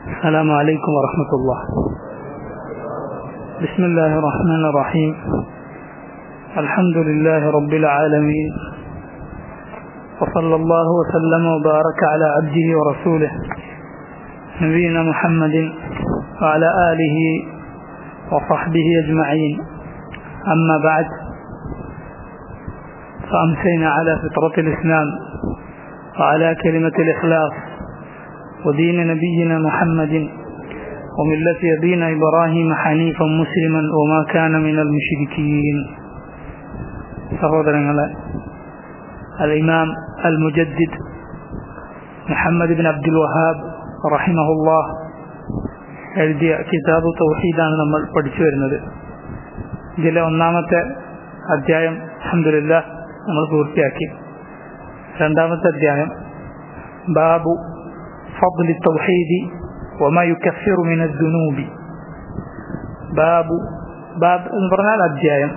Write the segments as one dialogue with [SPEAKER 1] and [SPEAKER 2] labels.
[SPEAKER 1] السلام عليكم ورحمة الله بسم الله الرحمن الرحيم الحمد لله رب العالمين وصلى الله وسلم وبارك على عبده ورسوله نبينا محمد وعلى آله وصحبه أجمعين أما بعد فأمسينا على فطرة الإسلام وعلى كلمة الإخلاص ودين نبينا محمد وملة أبينا إبراهيم حنيفا مسلما وما كان من المشركين സഹോദരങ്ങളെ അൽ ഇമാം അൽ മുജദ്ദിദ് മുഹമ്മദ് ബിൻ അബ്ദുൽ വഹാബ് റഹിമഹുല്ലാഹ് എഴുതിയ കിതാബ് തൗഹീദാണ് നമ്മൾ പഠിച്ചു വരുന്നത് ഇതിലെ ഒന്നാമത്തെ അധ്യായം അഹമ്മദില്ല നമ്മൾ പൂർത്തിയാക്കി രണ്ടാമത്തെ അധ്യായം ബാബു فضل التوحيد وما يكفر من الذنوب باب باب എന്ന് പറഞ്ഞാൽ അധ്യായം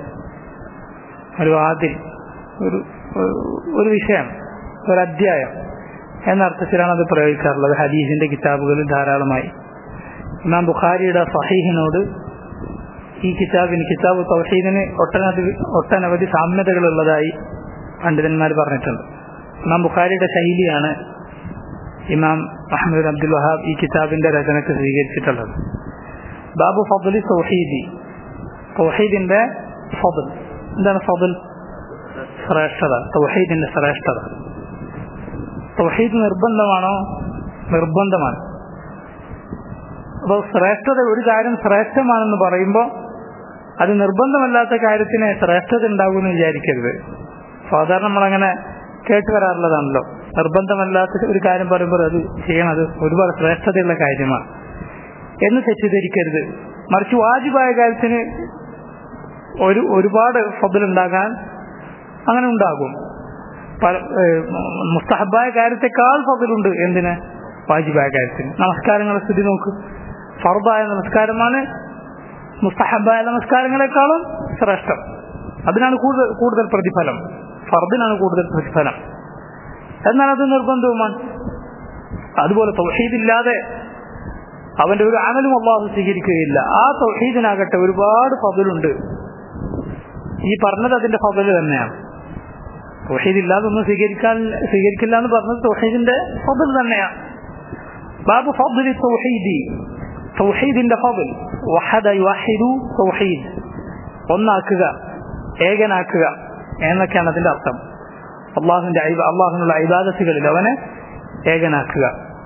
[SPEAKER 1] ഒരു വാതിൽ ഒരു ഒരു വിഷയം ഒരു അധ്യായം എന്ന അർത്ഥത്തിലാണ് അത് പ്രയോഗിക്കാറുള്ളത് ഹദീസിന്റെ കിതാബുകളിൽ ധാരാളമായി ഇമാം ബുഖാരിയുടെ സഹീഹിനോട് ഈ കിതാബിന് കിതാബ് തൗഹീദിന് ഒട്ടനവധി ഒട്ടനവധി സാമ്യതകളുള്ളതായി പണ്ഡിതന്മാർ പറഞ്ഞിട്ടുണ്ട് ഇമാം ബുഖാരിയുടെ ശൈലിയാണ് ഇമാം അഹമ്മദ് അബ്ദുൽ വഹാബ് ഈ കിതാബിന്റെ രചനയ്ക്ക് സ്വീകരിച്ചിട്ടുള്ളത് ബാബു ഫضലി തൗഹീദി തൗഹീദിന്റെ ഫضൽ എന്താണ് ഫضൽ ശ്രേഷ്ഠത തൗഹീദിന്റെ ശ്രേഷ്ഠത തൗഹീദ് നിർബന്ധമാണോ നിർബന്ധമാണ് അപ്പോൾ ശ്രേഷ്ഠത ഒരു കാര്യം ശ്രേഷ്ഠമാണെന്ന് പറയുമ്പോൾ അത് നിർബന്ധമല്ലാത്ത കാര്യത്തിന് ശ്രേഷ്ഠത ഉണ്ടാകുമെന്ന് വിചാരിക്കരുത് സാധാരണ നമ്മളങ്ങനെ കേട്ട് വരാറുള്ളതാണല്ലോ നിർബന്ധമല്ലാത്ത ഒരു കാര്യം പറയുമ്പോൾ അത് ചെയ്യണത് ഒരുപാട് ശ്രേഷ്ഠതയുള്ള കാര്യമാണ് എന്ന് തെറ്റിദ്ധരിക്കരുത് മറിച്ച് വാജിബായ കാര്യത്തിന് ഒരു ഒരുപാട് ഫബലുണ്ടാകാൻ അങ്ങനെ ഉണ്ടാകും പല മുസ്തഹബായ കാര്യത്തെക്കാൾ ഫബലുണ്ട് എന്തിന് വാജിബായ കാര്യത്തിന് നമസ്കാരങ്ങളെ സ്ഥിതി നോക്ക് ഫർദായ നമസ്കാരമാണ് മുസ്തഹബായ നമസ്കാരങ്ങളെക്കാളും ശ്രേഷ്ഠം അതിനാണ് കൂടുതൽ കൂടുതൽ പ്രതിഫലം ഫർദിനാണ് കൂടുതൽ പ്രതിഫലം എന്നാൽ അത് നിർബന്ധവുമാണ് അതുപോലെ തൗഹീദില്ലാതെ അവന്റെ ഒരു അമലും അള്ളാഹു സ്വീകരിക്കുകയില്ല ആ തൗഹീദിനാകട്ടെ ഒരുപാട് ഫബലുണ്ട് ഈ പറഞ്ഞത് അതിന്റെ ഫബല് തന്നെയാണ് തൗഹീദ് ഇല്ലാതെ ഒന്നും സ്വീകരിക്കാൻ സ്വീകരിക്കില്ല എന്ന് പറഞ്ഞത് തൗഹീദിന്റെ ഫബൽ തന്നെയാണ് ബാബു ഫബലി തൗഹീദി തൗഹീദിന്റെ ഫബൽ വഹദ യുവഹിദു തൗഹീദ് ഒന്നാക്കുക ഏകനാക്കുക എന്നൊക്കെയാണ് അതിന്റെ അർത്ഥം അള്ളാഹുവിന്റെ അള്ളാഹുനുള്ള ഐബാദത്തുകളിൽ അവനെ ഏകനാക്കുക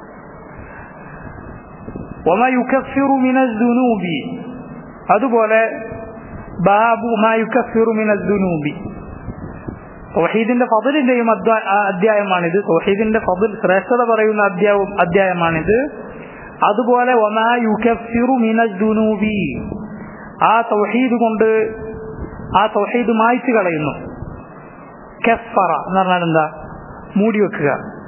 [SPEAKER 1] അതുപോലെ ബാബു മായുക്കഫിറുമിനൂബി തൗഹീദിന്റെ ഫതിലിന്റെയും അധ്യായമാണിത് തൗഹീദിന്റെ ഫതിൽ ശ്രേഷ്ഠത പറയുന്ന അധ്യായവും അധ്യായമാണിത് അതുപോലെ ഒമായുക്കഫിറുമിനൂബി ആ തൗഹീദ് കൊണ്ട് ആ തൗഹീദ് മായ്ച്ചു കളയുന്നു കെഫറ എന്ന് പറഞ്ഞാൽ എന്താ മൂടി വെക്കുക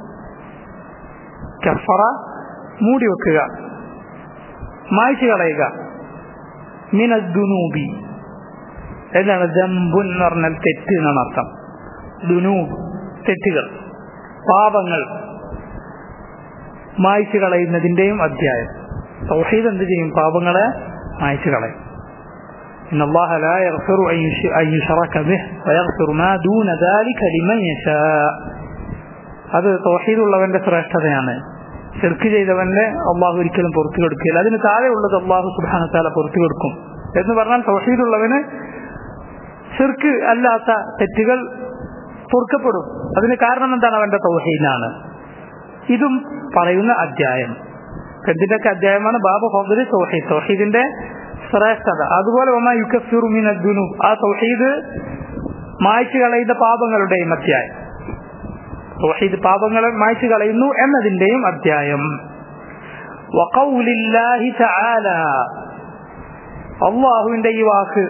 [SPEAKER 1] കെഫറ മൂടി വെക്കുക മായ്ച്ചു കളയുക മിനദ്ദുനൂബി എന്താണ് ജംബുൻ എന്ന് പറഞ്ഞാൽ തെറ്റ് എന്നാണ് അർത്ഥം ദുനൂബ് തെറ്റുകൾ പാപങ്ങൾ മായ്ച്ചു കളയുന്നതിന്റെയും അധ്യായം തൗഹീദ് എന്ത് ചെയ്യും പാപങ്ങളെ മായ്ച്ചു കളയും إن الله لا يغفر أن يشرك به ويغفر ما دون ذلك لمن يشاء അത് തൗഹീദുള്ളവന്റെ ശ്രേഷ്ഠതയാണ് ചെറുക്ക് ചെയ്തവന്റെ അള്ളാഹു ഒരിക്കലും പുറത്തു കൊടുക്കില്ല അതിന് താഴെ ഉള്ളത് അള്ളാഹു സുബാനത്താല പുറത്തു കൊടുക്കും എന്ന് പറഞ്ഞാൽ തൗഹീദുള്ളവന് ചെറുക്ക് അല്ലാത്ത തെറ്റുകൾ പൊറുക്കപ്പെടും അതിന് കാരണം എന്താണ് അവന്റെ തൗഹീദാണ് ഇതും പറയുന്ന അധ്യായം എന്തിന്റെയൊക്കെ അധ്യായമാണ് ബാബു ഫضലി തൗഹീദ് തൗഹീദിന്റെ ശ്രേഷ്ഠത അതുപോലെ ആ തൗഹീദ് മായ്ച്ചു കളയുന്ന പാപങ്ങളുടെയും അധ്യായം തൗഹീദ് പാപങ്ങളെ മായ്ച്ചു കളയുന്നു എന്നതിന്റെയും അധ്യായം അള്ളാഹുവിന്റെ ഈ വാക്ക്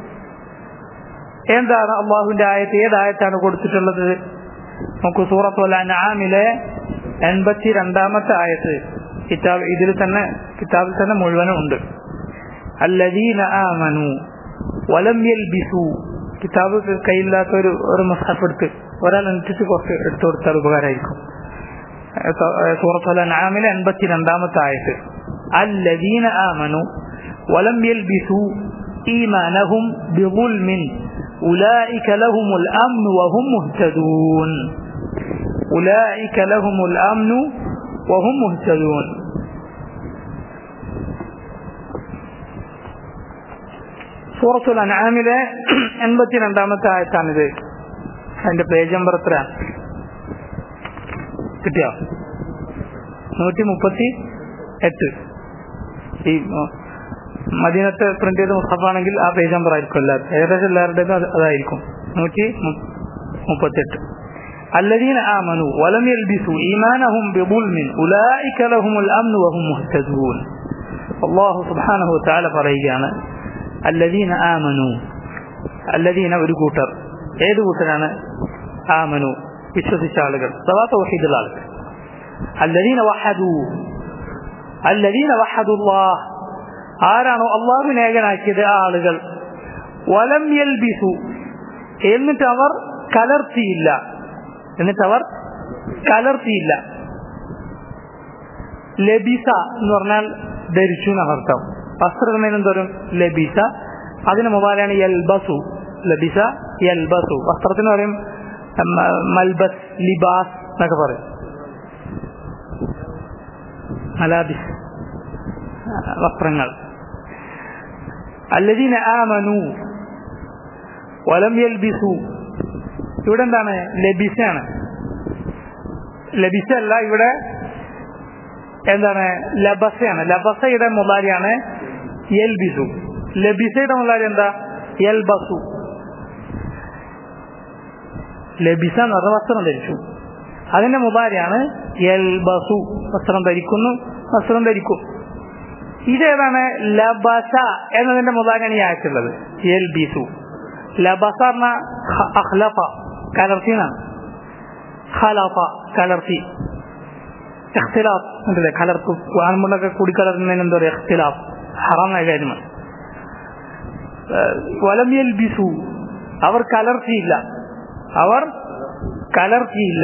[SPEAKER 1] എന്താണ് അള്ളാഹുവിന്റെ ആയത്ത് ഏതായത്താണ് കൊടുത്തിട്ടുള്ളത് നമുക്ക് സൂറത്തുൽ അൻആമിലെ എൺപത്തി രണ്ടാമത്തെ ആയത്ത് കിതാബ് ഇതിൽ തന്നെ കിതാബിൽ തന്നെ മുഴുവനും ഉണ്ട് الذين آمنوا ولم يلبسوا കിതാബ് കയ്യില്ലാത്ത ഒരു ഒരു മസ്ഹഫ് എടുത്ത് ഒരാൾ അനുസരിച്ച് കുറച്ച് എടുത്തു കൊടുത്താൽ ഉപകാരമായിരിക്കും സൂറത്തുൽ അൻആമിലെ എൺപത്തി രണ്ടാമത്തെ ആയത്ത് الذين آمنوا ولم يلبسوا إيمانهم بظلم أولئك لهم الأمن وهم مهتدون أولئك لهم الأمن وهم مهتدون സൂറത്തുൽ അനാമിലെ എൺപത്തിരണ്ടാമത്തെ ആയത്താണിത് അതിന്റെ പേജ് നമ്പർ എത്ര കിട്ടിയോ നൂറ്റി മുപ്പത്തി എട്ട് ഈ മദീനത്തെ പ്രിന്റ് ചെയ്ത മുസ്തഫാണെങ്കിൽ ആ പേജ് നമ്പർ ആയിരിക്കും എല്ലാവരും ഏകദേശം എല്ലാവരുടേതും അത് അതായിരിക്കും നൂറ്റി മുപ്പത്തെട്ട് الذين آمنوا ولم يلبسوا إيمانهم بظلم أولئك لهم الأمن وهم مهتدون الله سبحانه وتعالى പറയുകയാണ് الذين آمنوا الذين ഒരു കൂട്ടർ ഏത് കൂട്ടരാണ് ആമനു വിശ്വസിച്ച ആളുകൾ സവാ തൗഹീദുള്ള ആളുകൾ الذين وحدوا الذين وحدوا الله ആരാണോ അള്ളാഹുവിനെ ഏകനാക്കിയത് ആ ആളുകൾ വലം യൽബിസു എന്നിട്ട് അവർ കലർത്തിയില്ല എന്നിട്ട് അവർ കലർത്തിയില്ല ലബിസ എന്ന് പറഞ്ഞാൽ ധരിച്ചു എന്നർത്ഥം വസ്ത്രത്തിന് എന്തോരും ലബിസ അതിന് മുമ്പാലാണ് യൽബസു ലബിസ യൽബസു വസ്ത്രത്തിന് പറയും മൽബസ് ലിബാസ് എന്നൊക്കെ പറയും മലാബിസ് വസ്ത്രങ്ങൾ അല്ലദീന ആമനു വലം യൽബിസു ഇവിടെ എന്താണ് ലബിസയാണ് ലബിസ അല്ല ഇവിടെ എന്താണ് ലബസയാണ് ലബസയുടെ മുതാരിയാണ് യൽബിസു ലബിസയുടെ മുതാരി എന്താ യൽബസു ലബിസ എന്ന് പറഞ്ഞ വസ്ത്രം ധരിച്ചു അതിന്റെ മുതാരിയാണ് യൽബസു വസ്ത്രം ധരിക്കുന്നു വസ്ത്രം ധരിക്കും ഇതേതാണ് ലബസ എന്നതിന്റെ മുതാരിയാണ് ഈ ആയിട്ടുള്ളത് യൽബിസു ലബസ പറഞ്ഞ അഹ്ലഫ കലർത്തിനാണ് ഖലഫ കലർത്തി ഇഖ്തിലാഫ് ഉണ്ടല്ലേ കലർത്തും ആൺമുണ്ടൊക്കെ കൂടി കലർത്തുന്നതിന് എന്താ പറയുക ഇഖ്തിലാഫ് ഹറാമായ കാര്യമാണ് വലം യൽബിസു അവർ കലർത്തിയില്ല അവർ കലർത്തിയില്ല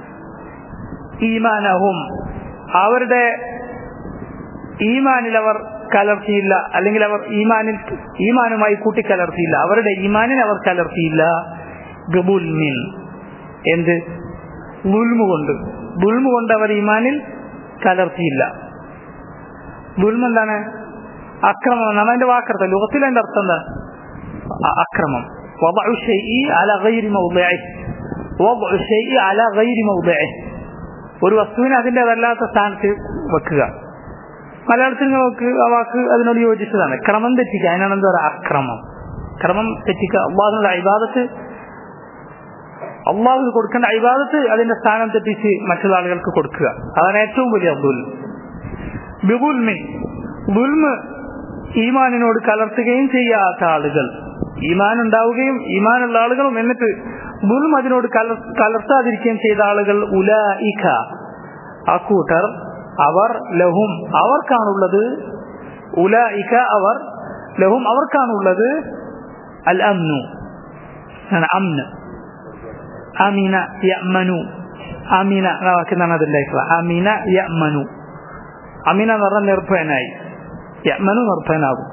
[SPEAKER 1] ഈമാനഹും അവരുടെ ഈമാനിൽ അവർ കലർത്തിയില്ല അല്ലെങ്കിൽ അവർ ഈമാനിൽ ഈമാനുമായി കൂട്ടിക്കലർത്തിയില്ല അവരുടെ ഈമാനിൽ അവർ കലർത്തിയില്ല ഗബുൽമിൻ എന്ത് ദുൽമു കൊണ്ട് ദുൽമു കൊണ്ട് അവർ ഈമാനിൽ കലർത്തിയില്ല ദുൽമ എന്താണ് അക്രമം എന്നാണ് അതിന്റെ വാക്കർത്ഥം ലോകത്തിൽ അതിന്റെ അർത്ഥം എന്താ അക്രമം وضع الشيء على غير موضعه وضع الشيء على غير موضعه ഒരു വസ്തുവിനെ അതിന്റെ അതല്ലാത്ത സ്ഥാനത്ത് വെക്കുക മലയാളത്തിൽ നോക്ക് ആ വാക്ക് അതിനോട് യോജിച്ചതാണ് ക്രമം തെറ്റിക്കുക അതിനാണ് എന്താ പറയുക അക്രമം ക്രമം തെറ്റിക്കുക അള്ളാഹുനുള്ള അഭിവാദത്ത് അള്ളാഹു കൊടുക്കേണ്ട അഭിവാദത്ത് അതിന്റെ സ്ഥാനം തെറ്റിച്ച് മറ്റുള്ള ആളുകൾക്ക് കൊടുക്കുക അതാണ് ഏറ്റവും വലിയ ദുൽ ബിബുൽമി ദുൽമ് ഈമാനിനോട് കലർത്തുകയും ചെയ്യാത്ത ആളുകൾ ഈമാൻ ഉണ്ടാവുകയും ഈമാനുള്ള ആളുകളും എന്നിട്ട് ദുൽം അതിനോട് കലർ കലർത്താതിരിക്കുകയും ചെയ്ത ആളുകൾ ഉല ഇഖ ആ കൂട്ടർ അവർ ലഹും അവർക്കാണുള്ളത് ഉല ഇഖ അവർ ലഹും അവർക്കാണുള്ളത് അൽ അമ്നു അമ്ന് അമീന യമനു അമീന എന്ന വാക്കെന്നാണ് അതിൻ്റെ അമീന യമനു അമീന എന്ന് പറഞ്ഞാൽ നിർഭയനായി യമനു നിർഭയനാകും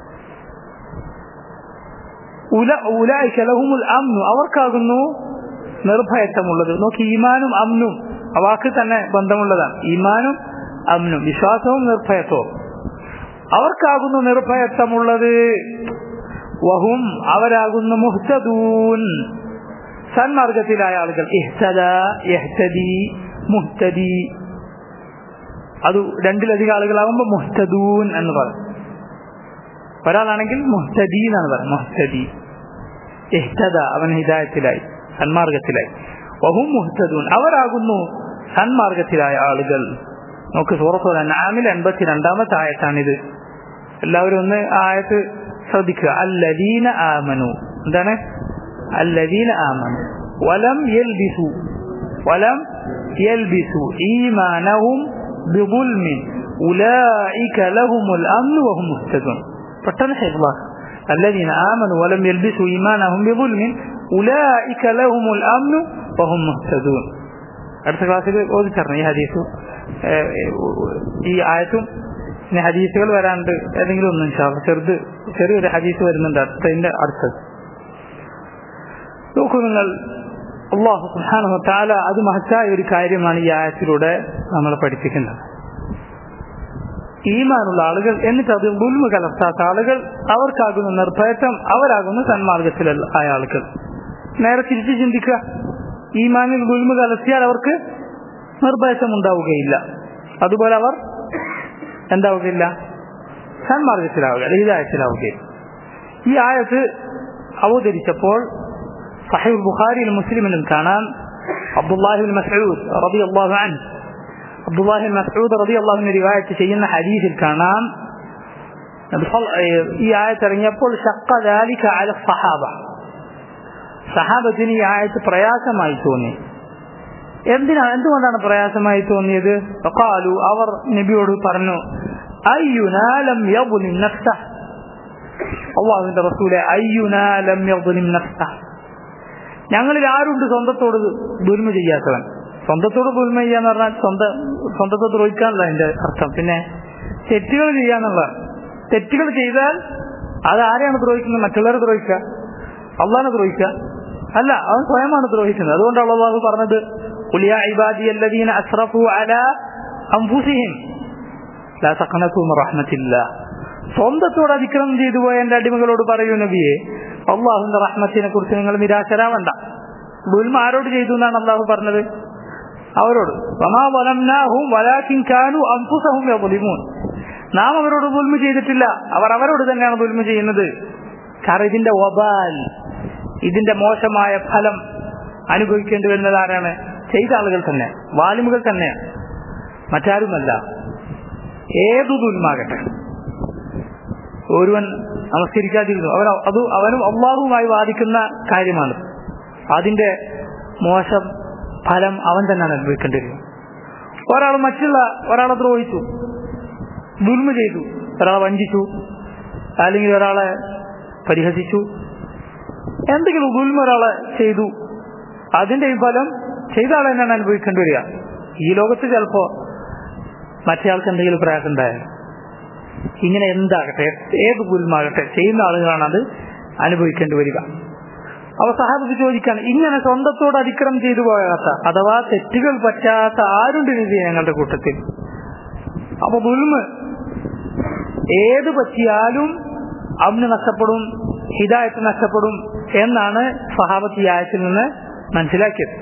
[SPEAKER 1] ഉല ഉലായിക്ക ലഹുമുൽ അമ്നു അവർക്കാകുന്നു നിർഭയത്വമുള്ളത് നോക്കി ഈമാനും അമ്നും ആ വാക്ക് തന്നെ ബന്ധമുള്ളതാണ് ഈമാനും അമ്നും വിശ്വാസവും നിർഭയത്വവും അവർക്കാകുന്നു നിർഭയത്വമുള്ളത് വഹും അവരാകുന്നു മുഹ്തദൂൻ സന്മാർഗത്തിലായ ആളുകൾ ഇഹ്തദ യഹ്തദി മുഹ്തദി അത് രണ്ടിലധികം ആളുകളാകുമ്പോൾ മുഹ്തദൂൻ എന്ന് പറയും ഒരാളാണെങ്കിൽ മുഹ്തദി എന്നാണ് പറയുന്നത് മുഹ്തദി ഇഹ്തദ അവൻ ഹിദായത്തിലായി സന്മാർഗത്തിലായി വഹും മുഹ്തദൂൻ അവരാകുന്നു സന്മാർഗത്തിലായ ആളുകൾ നമുക്ക് സൂറത്തുൽ അനാമിൽ എൺപത്തിരണ്ടാമത്തെ ആയത്താണിത് എല്ലാവരും ഒന്ന് ആയത്ത് ശ്രദ്ധിക്കുക അല്ലദീന ആമനു എന്താണ് الذين آمنوا ولم يلبسوا ولم يلبسوا إيمانهم بظلم أولئك لهم الأمن وهم مهتدون فتنح الله الذين آمنوا ولم يلبسوا إيمانهم بظلم أولئك لهم الأمن وهم مهتدون അടുത്ത ക്ലാസ്സിൽ ഓദിച്ചറിഞ്ഞു ഈ ഹദീസും ഈ ആയത്തും ഇനി ഹദീസുകൾ വരാണ്ട് ഏതെങ്കിലും ഒന്നും ഇൻഷാല്ല ചെറുത് ചെറിയൊരു ഹദീസ് വരുന്നുണ്ട് അടുത്തതിന്റെ അടുത്തത് നോക്കൂ നിങ്ങൾ അള്ളാഹു സുഹാനഹു താല അത് മഹത്തായ ഒരു കാര്യമാണ് ഈ ആയത്തിലൂടെ നമ്മളെ പഠിപ്പിക്കുന്നത് ഈമാനുള്ള ആളുകൾ എന്നിട്ട് അത് ഗുൽമ കലർത്താത്ത ആളുകൾ അവർക്കാകുന്ന നിർഭയത്വം അവരാകുന്ന സന്മാർഗത്തിലായ ആളുകൾ നേരെ തിരിച്ച് ചിന്തിക്കുക ഈമാനിൽ ഗുൽമ കലർത്തിയാൽ അവർക്ക് നിർഭയത്വം ഉണ്ടാവുകയില്ല അതുപോലെ അവർ എന്താവുകയില്ല സന്മാർഗത്തിലാവുക ഹിതായത്തിലാവുകയില്ല ഈ ആയത്ത് അവതരിച്ചപ്പോൾ സഹീൽ ബുഖാരിയിലും മുസ്ലിമിലും കാണാം അബ്ദുല്ലാഹിബിൻ മസൂദ് റബി അള്ളാഹു അൻ അബ്ദുല്ലാഹി മസൂദ് റബി അള്ളാഹുവിന്റെ റിവായത്ത് ചെയ്യുന്ന ഹദീസിൽ കാണാം ഈ ആയത്ത് ഇറങ്ങിയപ്പോൾ ഷക്ക ദാലിക അല സഹാബ സഹാബത്തിന് ഈ ആയത്ത് പ്രയാസമായി തോന്നി എന്തിനാ എന്തുകൊണ്ടാണ് പ്രയാസമായി തോന്നിയത് കാലു അവർ നബിയോട് പറഞ്ഞു അയ്യുനാലം യബുലിം നഫ്സ അള്ളാഹുവിന്റെ റസൂലെ അയ്യുനാലം യബുലിം നഫ്സ ഞങ്ങളിൽ ആരുണ്ട് സ്വന്തത്തോട് ദുൽമ ചെയ്യാത്തവൻ സ്വന്തത്തോട് ദുൽമ ചെയ്യാന്ന് പറഞ്ഞാൽ സ്വന്തം സ്വന്തത്തെ ദ്രോഹിക്കാനല്ല അതിന്റെ അർത്ഥം പിന്നെ തെറ്റുകൾ ചെയ്യാന്നുള്ള തെറ്റുകൾ ചെയ്താൽ അത് ആരെയാണ് ദ്രോഹിക്കുന്നത് മറ്റുള്ളവരെ ദ്രോഹിക്കുക അള്ളാഹിനെ ദ്രോഹിക്കുക അല്ല അവൻ സ്വയമാണ് ദ്രോഹിക്കുന്നത് അതുകൊണ്ടാണ് അള്ളാഹു പറഞ്ഞത് കുലിയ ഇബാദി അല്ലദീന അസ്റഫു അല അംഫുസിഹിം ലാ തഖനതു മിർ റഹ്മത്തില്ലാ സ്വന്തത്തോട് അതിക്രമം ചെയ്തു പോയ എന്റെ അടിമകളോട് പറയൂ നബിയെ അള്ളാഹുവിന്റെ റഹ്മത്തിനെ കുറിച്ച് നിങ്ങൾ നിരാശരാവണ്ട ദുൽമ ആരോട് ചെയ്തു എന്നാണ് അള്ളാഹു പറഞ്ഞത് അവരോട് നാം അവരോട് ദുൽമ ചെയ്തിട്ടില്ല അവർ അവരോട് തന്നെയാണ് ദുൽമ ചെയ്യുന്നത് കാരണം ഇതിന്റെ വബാൽ ഇതിന്റെ മോശമായ ഫലം അനുഭവിക്കേണ്ടി വരുന്നത് ആരാണ് ചെയ്ത ആളുകൾ തന്നെ വാലിമുകൾ തന്നെയാണ് മറ്റാരുമല്ല ഏതു ദുൽമാകട്ടെ ഒരുവൻ നമസ്കരിക്കാതിരുന്നു അവൻ അത് അവനും അള്ളാഹുമായി വാദിക്കുന്ന കാര്യമാണ് അതിന്റെ മോശം ഫലം അവൻ തന്നെയാണ് അനുഭവിക്കേണ്ടിരുന്നത് ഒരാൾ മറ്റുള്ള ഒരാളെ ദ്രോഹിച്ചു ദുൽമ ചെയ്തു ഒരാളെ വഞ്ചിച്ചു അല്ലെങ്കിൽ ഒരാളെ പരിഹസിച്ചു എന്തെങ്കിലും ദുൽമ ഒരാളെ ചെയ്തു അതിന്റെ ഈ ഫലം ചെയ്ത ആളെ തന്നെയാണ് അനുഭവിക്കേണ്ടി വരിക ഈ ലോകത്ത് ചിലപ്പോ മറ്റേ ആൾക്ക് എന്തെങ്കിലും പ്രയാസം ഉണ്ടായാലും ഇങ്ങനെ എന്താകട്ടെ ഏത് ഗുൽമാകട്ടെ ചെയ്യുന്ന ആളുകളാണ് അത് അനുഭവിക്കേണ്ടി വരിക അവ സഹാബത്ത് ചോദിക്കാണ് ഇങ്ങനെ സ്വന്തത്തോട് അതിക്രമം ചെയ്തു പോകാത്ത അഥവാ തെറ്റുകൾ പറ്റാത്ത ആരുണ്ട് രീതി ഞങ്ങളുടെ കൂട്ടത്തിൽ അപ്പൊ ഗുൽമ് ഏത് പറ്റിയാലും അവന് നഷ്ടപ്പെടും ഹിദായത്ത് നഷ്ടപ്പെടും എന്നാണ് സഹാബത്ത് ഈ ആയത്തിൽ നിന്ന് മനസ്സിലാക്കിയത്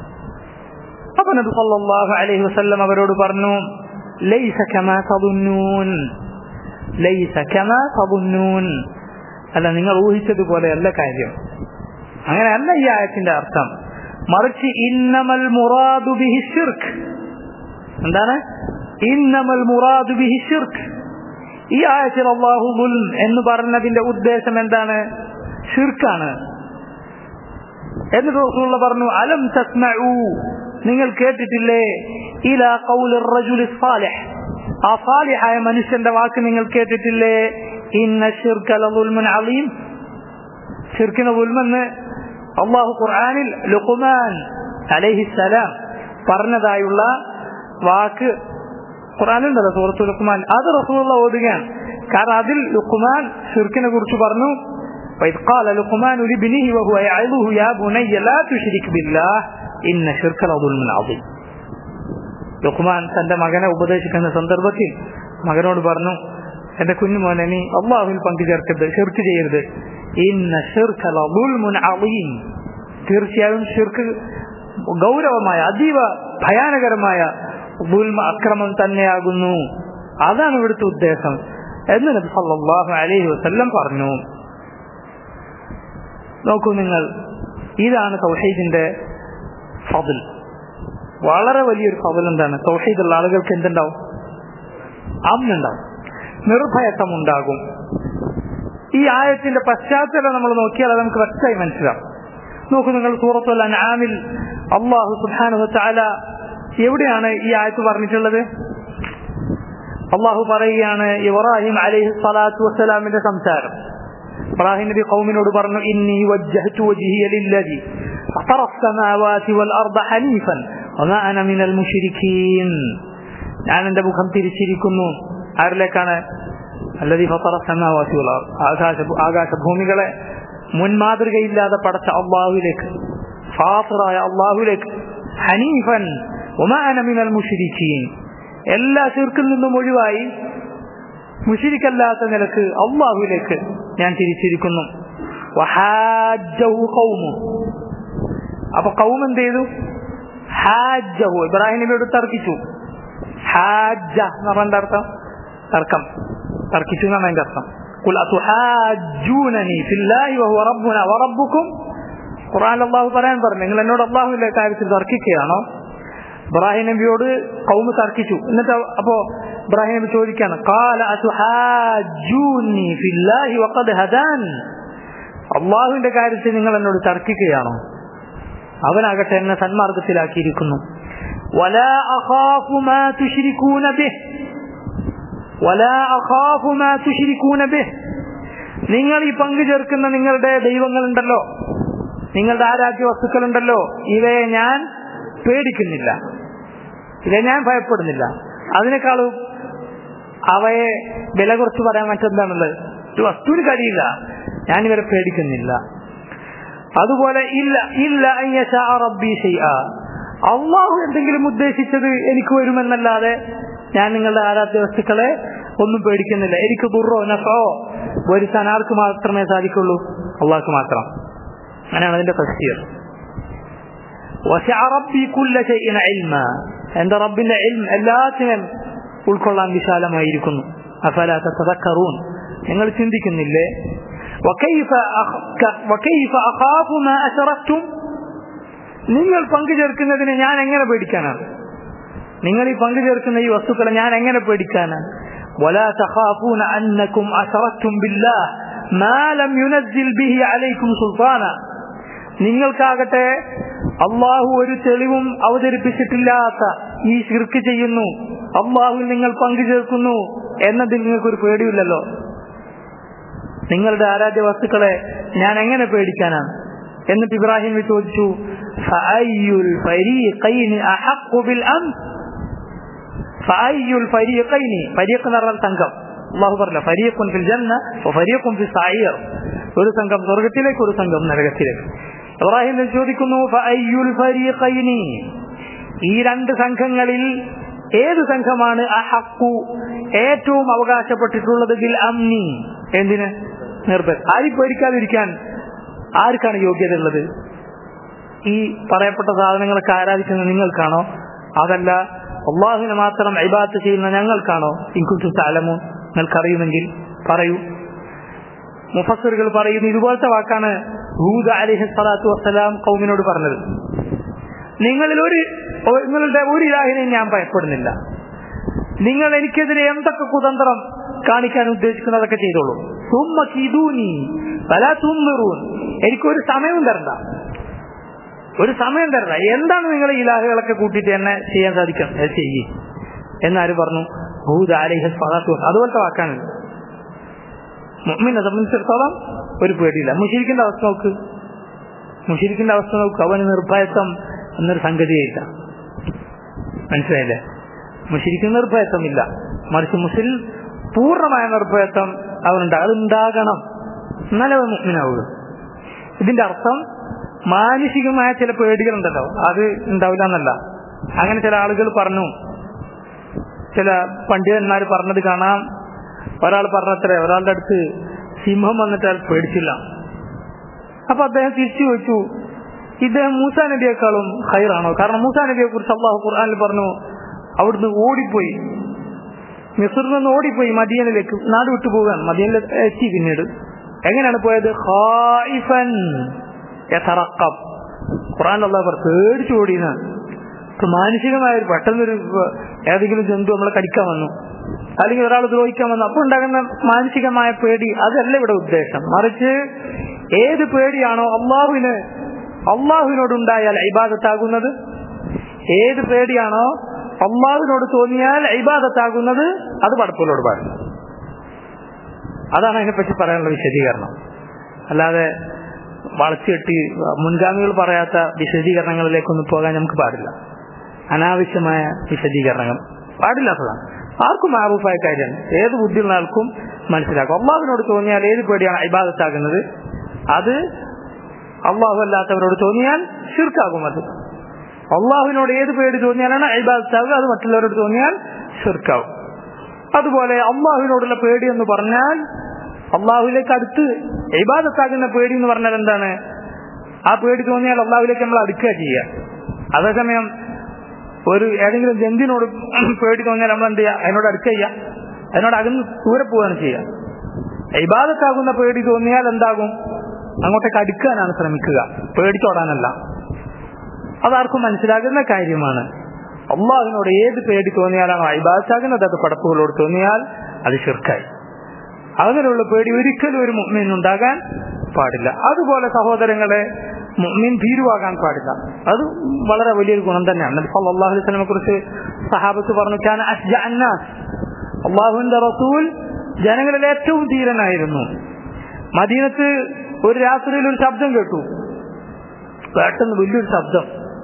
[SPEAKER 1] അപ്പൊ നബി സല്ലല്ലാഹു അലൈഹി വസല്ലം അവരോട് പറഞ്ഞു ലൈസ കമാ തദുന്നൂൻ ലൈസ കമാ തദുന്നൂൻ അല്ല നിങ്ങൾ ഊഹിച്ചതുപോലെയല്ല കാര്യം അങ്ങനെയല്ല ഈ ആയത്തിന്റെ അർത്ഥം മറിച്ച് ഇന്നമൽ മുറാദു ബിഹി ഷിർക്ക് എന്താണ് ഇന്നമൽ മുറാദു ബിഹി ഷിർക്ക് ഈ ആയത്തിൽ അള്ളാഹു ദുൽം എന്ന് പറഞ്ഞതിന്റെ ഉദ്ദേശം എന്താണ് ഷിർക്കാണ് എന്നിട്ട് റസൂലുള്ള പറഞ്ഞു അലം തസ്മഉ നിങ്ങൾ കേട്ടിട്ടില്ലേ ഇലാ ഖൗലി റജുലി സാലിഹ് ആ സാലിഹായ മനുഷ്യന്റെ വാക്ക് നിങ്ങൾ കേട്ടിട്ടില്ലേ ഇന്ന ഷിർക ലദുൽമുൻ അലീം ഷിർക്കിന് ദുൽമെന്ന് അള്ളാഹു ഖുർആനിൽ ലുഖ്മാൻ അലൈഹിസ്സലാം പറഞ്ഞതായുള്ള വാക്ക് ഖുർആനിലുണ്ടല്ലോ സൂറത്തു ലുഖ്മാൻ അത് റസൂലുള്ള ഓതുകയാണ് കാരണം അതിൽ ലുഖ്മാൻ ഷിർക്കിനെ കുറിച്ച് പറഞ്ഞു وإذ قال لقمان لابنه وهو يعظه يا بني لا تشرك بالله إن شرك لظلم عظيم ലുഖ്മാൻ തന്റെ മകനെ ഉപദേശിക്കുന്ന സന്ദർഭത്തിൽ മകനോട് പറഞ്ഞു എന്റെ കുഞ്ഞുമോനെ നീ അള്ളാഹുവിൽ പങ്കുചേർക്കരുത് ഷിർക്ക് ചെയ്യരുത് ഇന്ന ഷിർക്ക് ലദുൽമുൻ അളീം തീർച്ചയായും ഷിർക്ക് ഗൗരവമായ അതീവ ഭയാനകരമായ ദുൽമ അക്രമം തന്നെയാകുന്നു അതാണ് ഇവിടുത്തെ ഉദ്ദേശം എന്ന് നബി സല്ലല്ലാഹു അലൈഹി വസല്ലം പറഞ്ഞു നോക്കൂ നിങ്ങൾ ഇതാണ് തൗഹീദിന്റെ ഫضل വളരെ വലിയൊരു ഫضل എന്താണ് തൗഹീദുള്ള ആളുകൾക്ക് എന്തുണ്ടാവും അമ്മുണ്ടാവും നിർഭയത്വം ഉണ്ടാകും ഈ ആയത്തിന്റെ പശ്ചാത്തലം നമ്മൾ നോക്കിയാൽ അത് നമുക്ക് വ്യക്തമായി മനസ്സിലാവും നോക്കൂ നിങ്ങൾ സൂറത്തുൽ അൻആമിൽ അള്ളാഹു സുബ്ഹാനഹു തആല എവിടെയാണ് ഈ ആയത്ത് പറഞ്ഞിട്ടുള്ളത് അള്ളാഹു പറയുകയാണ് ഇബ്രാഹിം അലൈഹി സ്വലാത്തു വസ്സലാമിന്റെ സംസാരം ഇബ്രാഹിം നബി കൗമിനോട് പറഞ്ഞു ഇന്നി വജ്ജഹ്തു വജ്ഹിയ ലില്ലദി ഫതറ السماوات والارض حنيفا وما انا من المشركين ഞാൻ എന്റെ മുഖം തിരിച്ചിരിക്കുന്നു ആരിലേക്കാണ് അല്ലതി ഫത്തറ സമാവാസി ആകാശ ആകാശഭൂമികളെ മുൻമാതൃകയില്ലാതെ പടച്ച അള്ളാഹുവിലേക്ക് ഫാത്തറായ അള്ളാഹുലേക്ക് ഹനീഫൻ ഒമാനമിനൽ മുഷിരിക്കീൻ എല്ലാ ചീർക്കിൽ നിന്നും ഒഴിവായി മുഷിരിക്കല്ലാത്ത നിലക്ക് അള്ളാഹുവിലേക്ക് ഞാൻ തിരിച്ചിരിക്കുന്നു വഹാജഹു ഖൗമു അപ്പൊ കൗം എന്ത് ചെയ്തു ഹാജഹു ഇബ്രാഹിം നബിയോട് തർക്കിച്ചു ഹാജ എന്ന് പറഞ്ഞ അർത്ഥം തർക്കം തർക്കിച്ചു എന്നാണ് അതിന്റെ അർത്ഥം قل أتحاجونني في الله وهو ربنا وربكم ഖുർആൻ അള്ളാഹു പറയാൻ പറഞ്ഞു നിങ്ങൾ എന്നോട് അള്ളാഹുവിന്റെ കാര്യത്തിൽ തർക്കിക്കുകയാണോ ഇബ്രാഹിം നബിയോട് കൗമ് തർക്കിച്ചു എന്നിട്ട് അപ്പോ ഇബ്രാഹിം നബി ചോദിക്കാണ് قال أتحاجوني في الله وقد هدان അള്ളാഹുവിന്റെ കാര്യത്തിൽ നിങ്ങൾ എന്നോട് തർക്കിക്കുകയാണോ അവനാകട്ടെ എന്നെ സന്മാർഗത്തിലാക്കിയിരിക്കുന്നു ولا أخاف ما تشركون به ولا أخاف ما تشركون به നിങ്ങൾ ഈ പങ്കു ചേർക്കുന്ന നിങ്ങളുടെ ദൈവങ്ങളുണ്ടല്ലോ നിങ്ങളുടെ ആരാധ്യ വസ്തുക്കളുണ്ടല്ലോ ഇവയെ ഞാൻ പേടിക്കുന്നില്ല ഇവയെ ഞാൻ ഭയപ്പെടുന്നില്ല അതിനേക്കാളും അവയെ വില കുറച്ച് പറയാൻ മറ്റെന്താണുള്ളത് ഒരു വസ്തുവിന് കഴിയില്ല ഞാൻ ഇവരെ പേടിക്കുന്നില്ല അതുപോലെ ഇല്ല ഇല്ല അയ്യശാ റബ്ബി ഷൈആ അള്ളാഹു എന്തെങ്കിലും ഉദ്ദേശിച്ചത് എനിക്ക് വരുമെന്നല്ലാതെ ഞാൻ നിങ്ങളുടെ ആരാധ്യ വസ്തുക്കളെ ഒന്നും പേടിക്കുന്നില്ല എനിക്ക് ദുറോ നഫോ വരുത്താൻ ആർക്ക് മാത്രമേ സാധിക്കുള്ളൂ അള്ളാഹ്ക്ക് മാത്രം അങ്ങനെയാണ് അതിന്റെ തസ്തീർ എന്റെ റബ്ബിന്റെ ഇൽം എല്ലാത്തിനും ഉൾക്കൊള്ളാൻ വിശാലമായിരിക്കുന്നു അഫലാത്ത തദക്കറൂൻ നിങ്ങൾ ചിന്തിക്കുന്നില്ലേ وكيف وكيف أخاف ما أشركتم നിങ്ങൾ പങ്കു ചേർക്കുന്നതിന് ഞാൻ എങ്ങനെ പേടിക്കാനാണ് നിങ്ങൾ ഈ പങ്കു ചേർക്കുന്ന ഈ വസ്തുക്കളെ ഞാൻ എങ്ങനെ പേടിക്കാനാണ് ولا تخافون أنكم أشركتم بالله ما لم ينزل به عليكم سلطانا നിങ്ങൾക്കാകട്ടെ അള്ളാഹു ഒരു തെളിവും അവതരിപ്പിച്ചിട്ടില്ലാത്ത ഈ ശിർക്ക് ചെയ്യുന്നു അള്ളാഹുവിൽ നിങ്ങൾ പങ്കു ചേർക്കുന്നു എന്നതിൽ നിങ്ങൾക്കൊരു പേടിയില്ലല്ലോ നിങ്ങളുടെ ആരാധ്യ വസ്തുക്കളെ ഞാൻ എങ്ങനെ പേടിക്കാനാണ് എന്നിട്ട് ഇബ്രാഹിം ചോദിച്ചു സംഘം അള്ളാഹു പറഞ്ഞ ഫരീഖുൻ ഫിൽ ജന്ന ഫരീഖുൻ ഫിൽ സായിർ ഒരു സംഘം സ്വർഗത്തിലേക്ക് ഒരു സംഘം നരകത്തിലേക്ക് ഇബ്രാഹിം ചോദിക്കുന്നു ഫഅയ്യുൽ ഫരീഖൈനി ഈ രണ്ട് സംഘങ്ങളിൽ ഏത് സംഘമാണ് അഹക്കു ഏറ്റവും അവകാശപ്പെട്ടിട്ടുള്ളത് ബിൽ അമ്നി എന്തിന് നിർഭയം ആരും പേടിക്കാതിരിക്കാൻ ആർക്കാണ് യോഗ്യത ഉള്ളത് ഈ പറയപ്പെട്ട സാധനങ്ങളൊക്കെ ആരാധിക്കുന്ന നിങ്ങൾക്കാണോ അതല്ല അള്ളാഹുവിനെ മാത്രം ഇബാത്ത് ചെയ്യുന്ന ഞങ്ങൾക്കാണോ ഇൻകുത്തു താലമോ നിങ്ങൾക്കറിയുമെങ്കിൽ പറയൂ മുഫസറുകൾ പറയുന്നു ഇതുപോലത്തെ വാക്കാണ് ഹൂദ് അലിഹി സ്വലാത്തു വസ്സലാം കൗമിനോട് പറഞ്ഞത് നിങ്ങളിൽ ഒരു നിങ്ങളുടെ ഒരു ഇലാഹിനെയും ഞാൻ ഭയപ്പെടുന്നില്ല നിങ്ങൾ എനിക്കെതിരെ എന്തൊക്കെ കുതന്ത്രം കാണിക്കാൻ ഉദ്ദേശിക്കുന്നതൊക്കെ ചെയ്തോളൂ തുമ്മ കിതൂനി പല തുമ്മിറൂൻ എനിക്കൊരു സമയവും തരണ്ട ഒരു സമയം തരണ്ട എന്താണ് നിങ്ങൾ ഈ ഇലാഹുകളൊക്കെ കൂട്ടിയിട്ട് എന്നെ ചെയ്യാൻ സാധിക്കാം അത് ചെയ്യ് എന്നാര് പറഞ്ഞു ഭൂത ആലിഹ സ്വലാത്തു അതുപോലത്തെ വാക്കാണ് മുഹമ്മിനെ സംബന്ധിച്ചിടത്തോളം ഒരു പേടിയില്ല മുഷിരിക്കിന്റെ അവസ്ഥ നോക്ക് മുഷിരിക്കിന്റെ അവസ്ഥ നോക്ക് അവന് നിർഭയത്വം എന്നൊരു സംഗതിയില്ല മനസ്സിലായില്ലേ മുഷിരിക്കുന്ന നിർഭയത്വമില്ല മറിച്ച് മുസ്ലിം പൂർണ്ണമായ നിർഭയത്വം അവനുണ്ട് അതുണ്ടാകണം എന്നാലേ അവൻ മുസ്ലിനാവുക ഇതിന്റെ അർത്ഥം മാനുഷികമായ ചില പേടികളുണ്ടല്ലോ അത് ഉണ്ടാവില്ല എന്നല്ല അങ്ങനെ ചില ആളുകൾ പറഞ്ഞു ചില പണ്ഡിതന്മാർ പറഞ്ഞത് കാണാം ഒരാൾ പറഞ്ഞത്രേ ഒരാളുടെ അടുത്ത് സിംഹം വന്നിട്ട് അയാൾ പേടിച്ചില്ല അപ്പൊ അദ്ദേഹം തിരിച്ചു ചോദിച്ചു ഇദ്ദേഹം മൂസാ നബിയെക്കാളും ഹൈറാണോ കാരണം മൂസാ നബിയെ കുറിച്ച് അള്ളാഹു ഖുർആാനിൽ പറഞ്ഞു അവിടുന്ന് ഓടിപ്പോയി മിസറിൽ നിന്ന് ഓടിപ്പോയി മദിയനിലേക്ക് നാട് വിട്ടു പോകാൻ മദിയനിൽ എത്തി പിന്നീട് എങ്ങനെയാണ് പോയത് ഖായിഫൻ യതറഖബ് ഖുർആൻ അള്ളാഹ് പറഞ്ഞു പേടിച്ചു ഓടിയെന്നാണ് മാനസികമായ ഒരു പെട്ടെന്നൊരു ഏതെങ്കിലും ജന്തു നമ്മളെ കടിക്കാൻ വന്നു അല്ലെങ്കിൽ ഒരാൾ ദ്രോഹിക്കാൻ വന്നു അപ്പോൾ ഉണ്ടാകുന്ന മാനസികമായ പേടി അതല്ല ഇവിടെ ഉദ്ദേശം മറിച്ച് ഏത് പേടിയാണോ അള്ളാഹുവിന് അള്ളാഹുവിനോടുണ്ടായാൽ ഇബാദത്താകുന്നത് ഏത് പേടിയാണോ അള്ളാഹുവിനോട് തോന്നിയാൽ ഇബാദത്താകുന്നത് അത് പടപ്പോലോട് പാടും അതാണ് അതിനെപ്പറ്റി പറയാനുള്ള വിശദീകരണം അല്ലാതെ വളച്ചുകെട്ടി മുൻഗാമികൾ പറയാത്ത വിശദീകരണങ്ങളിലേക്കൊന്നും പോകാൻ നമുക്ക് പാടില്ല അനാവശ്യമായ വിശദീകരണങ്ങൾ പാടില്ലാത്തതാണ് ആർക്കും മാറൂഫായ കാര്യമാണ് ഏത് ബുദ്ധിയുള്ള ആൾക്കും മനസ്സിലാക്കും അള്ളാഹുവിനോട് തോന്നിയാൽ ഏത് പേടിയാണ് ഇബാദത്താകുന്നത് അത് അള്ളാഹു അല്ലാത്തവരോട് തോന്നിയാൽ ഷിർക്കാകും അത് അള്ളാഹുവിനോട് ഏത് പേടി തോന്നിയാലാണ് ഇബാദത്താകുക അത് മറ്റുള്ളവരോട് തോന്നിയാൽ ഷിർക്കാവും അതുപോലെ അള്ളാഹുവിനോടുള്ള പേടി എന്ന് പറഞ്ഞാൽ അള്ളാഹുവിലേക്ക് അടുത്ത് ഇബാദത്താകുന്ന പേടി എന്ന് പറഞ്ഞാൽ എന്താണ് ആ പേടി തോന്നിയാൽ അള്ളാഹുവിലേക്ക് നമ്മൾ അടുക്കുക ചെയ്യുക അതേസമയം ഒരു ഏതെങ്കിലും ജന്തുവിനോട് പേടി തോന്നിയാൽ നമ്മൾ എന്ത് ചെയ്യുക അതിനോട് അടുക്കുക ചെയ്യുക അതിനോട് അകന്ന് ദൂരെ പോവുകയാണ് ചെയ്യുക ഇബാദത്താകുന്ന പേടി തോന്നിയാൽ എന്താകും അങ്ങോട്ടേക്ക് അടുക്കാനാണ് ശ്രമിക്കുക പേടിച്ചോടാനല്ല അതാർക്കും മനസ്സിലാകുന്ന കാര്യമാണ് അള്ളാഹുവിനോട് ഏത് പേടി തോന്നിയാലാണോ ഇബാദത്താകുന്നത് അത് പടപ്പുകളോട് തോന്നിയാൽ അത് ശിർക്കായി അങ്ങനെയുള്ള പേടി ഒരിക്കലും ഒരു മുഅ്മിൻ ഉണ്ടാകാൻ പാടില്ല അതുപോലെ സഹോദരങ്ങളെ മുഅ്മിൻ ഭീരുവാകാൻ പാടില്ല അത് വളരെ വലിയൊരു ഗുണം തന്നെയാണ് നബി സല്ലല്ലാഹു അലൈഹി വസല്ലമയെ കുറിച്ച് സഹാബത്ത് പറഞ്ഞു കാന അസ്ജ അന്നാസ് അള്ളാഹുവിന്റെ റസൂൽ ജനങ്ങളിൽ ഏറ്റവും ധീരനായിരുന്നു മദീനത്ത് ഒരു രാത്രിയിൽ ഒരു ശബ്ദം കേട്ടു പെട്ടെന്ന് വലിയൊരു ശബ്ദം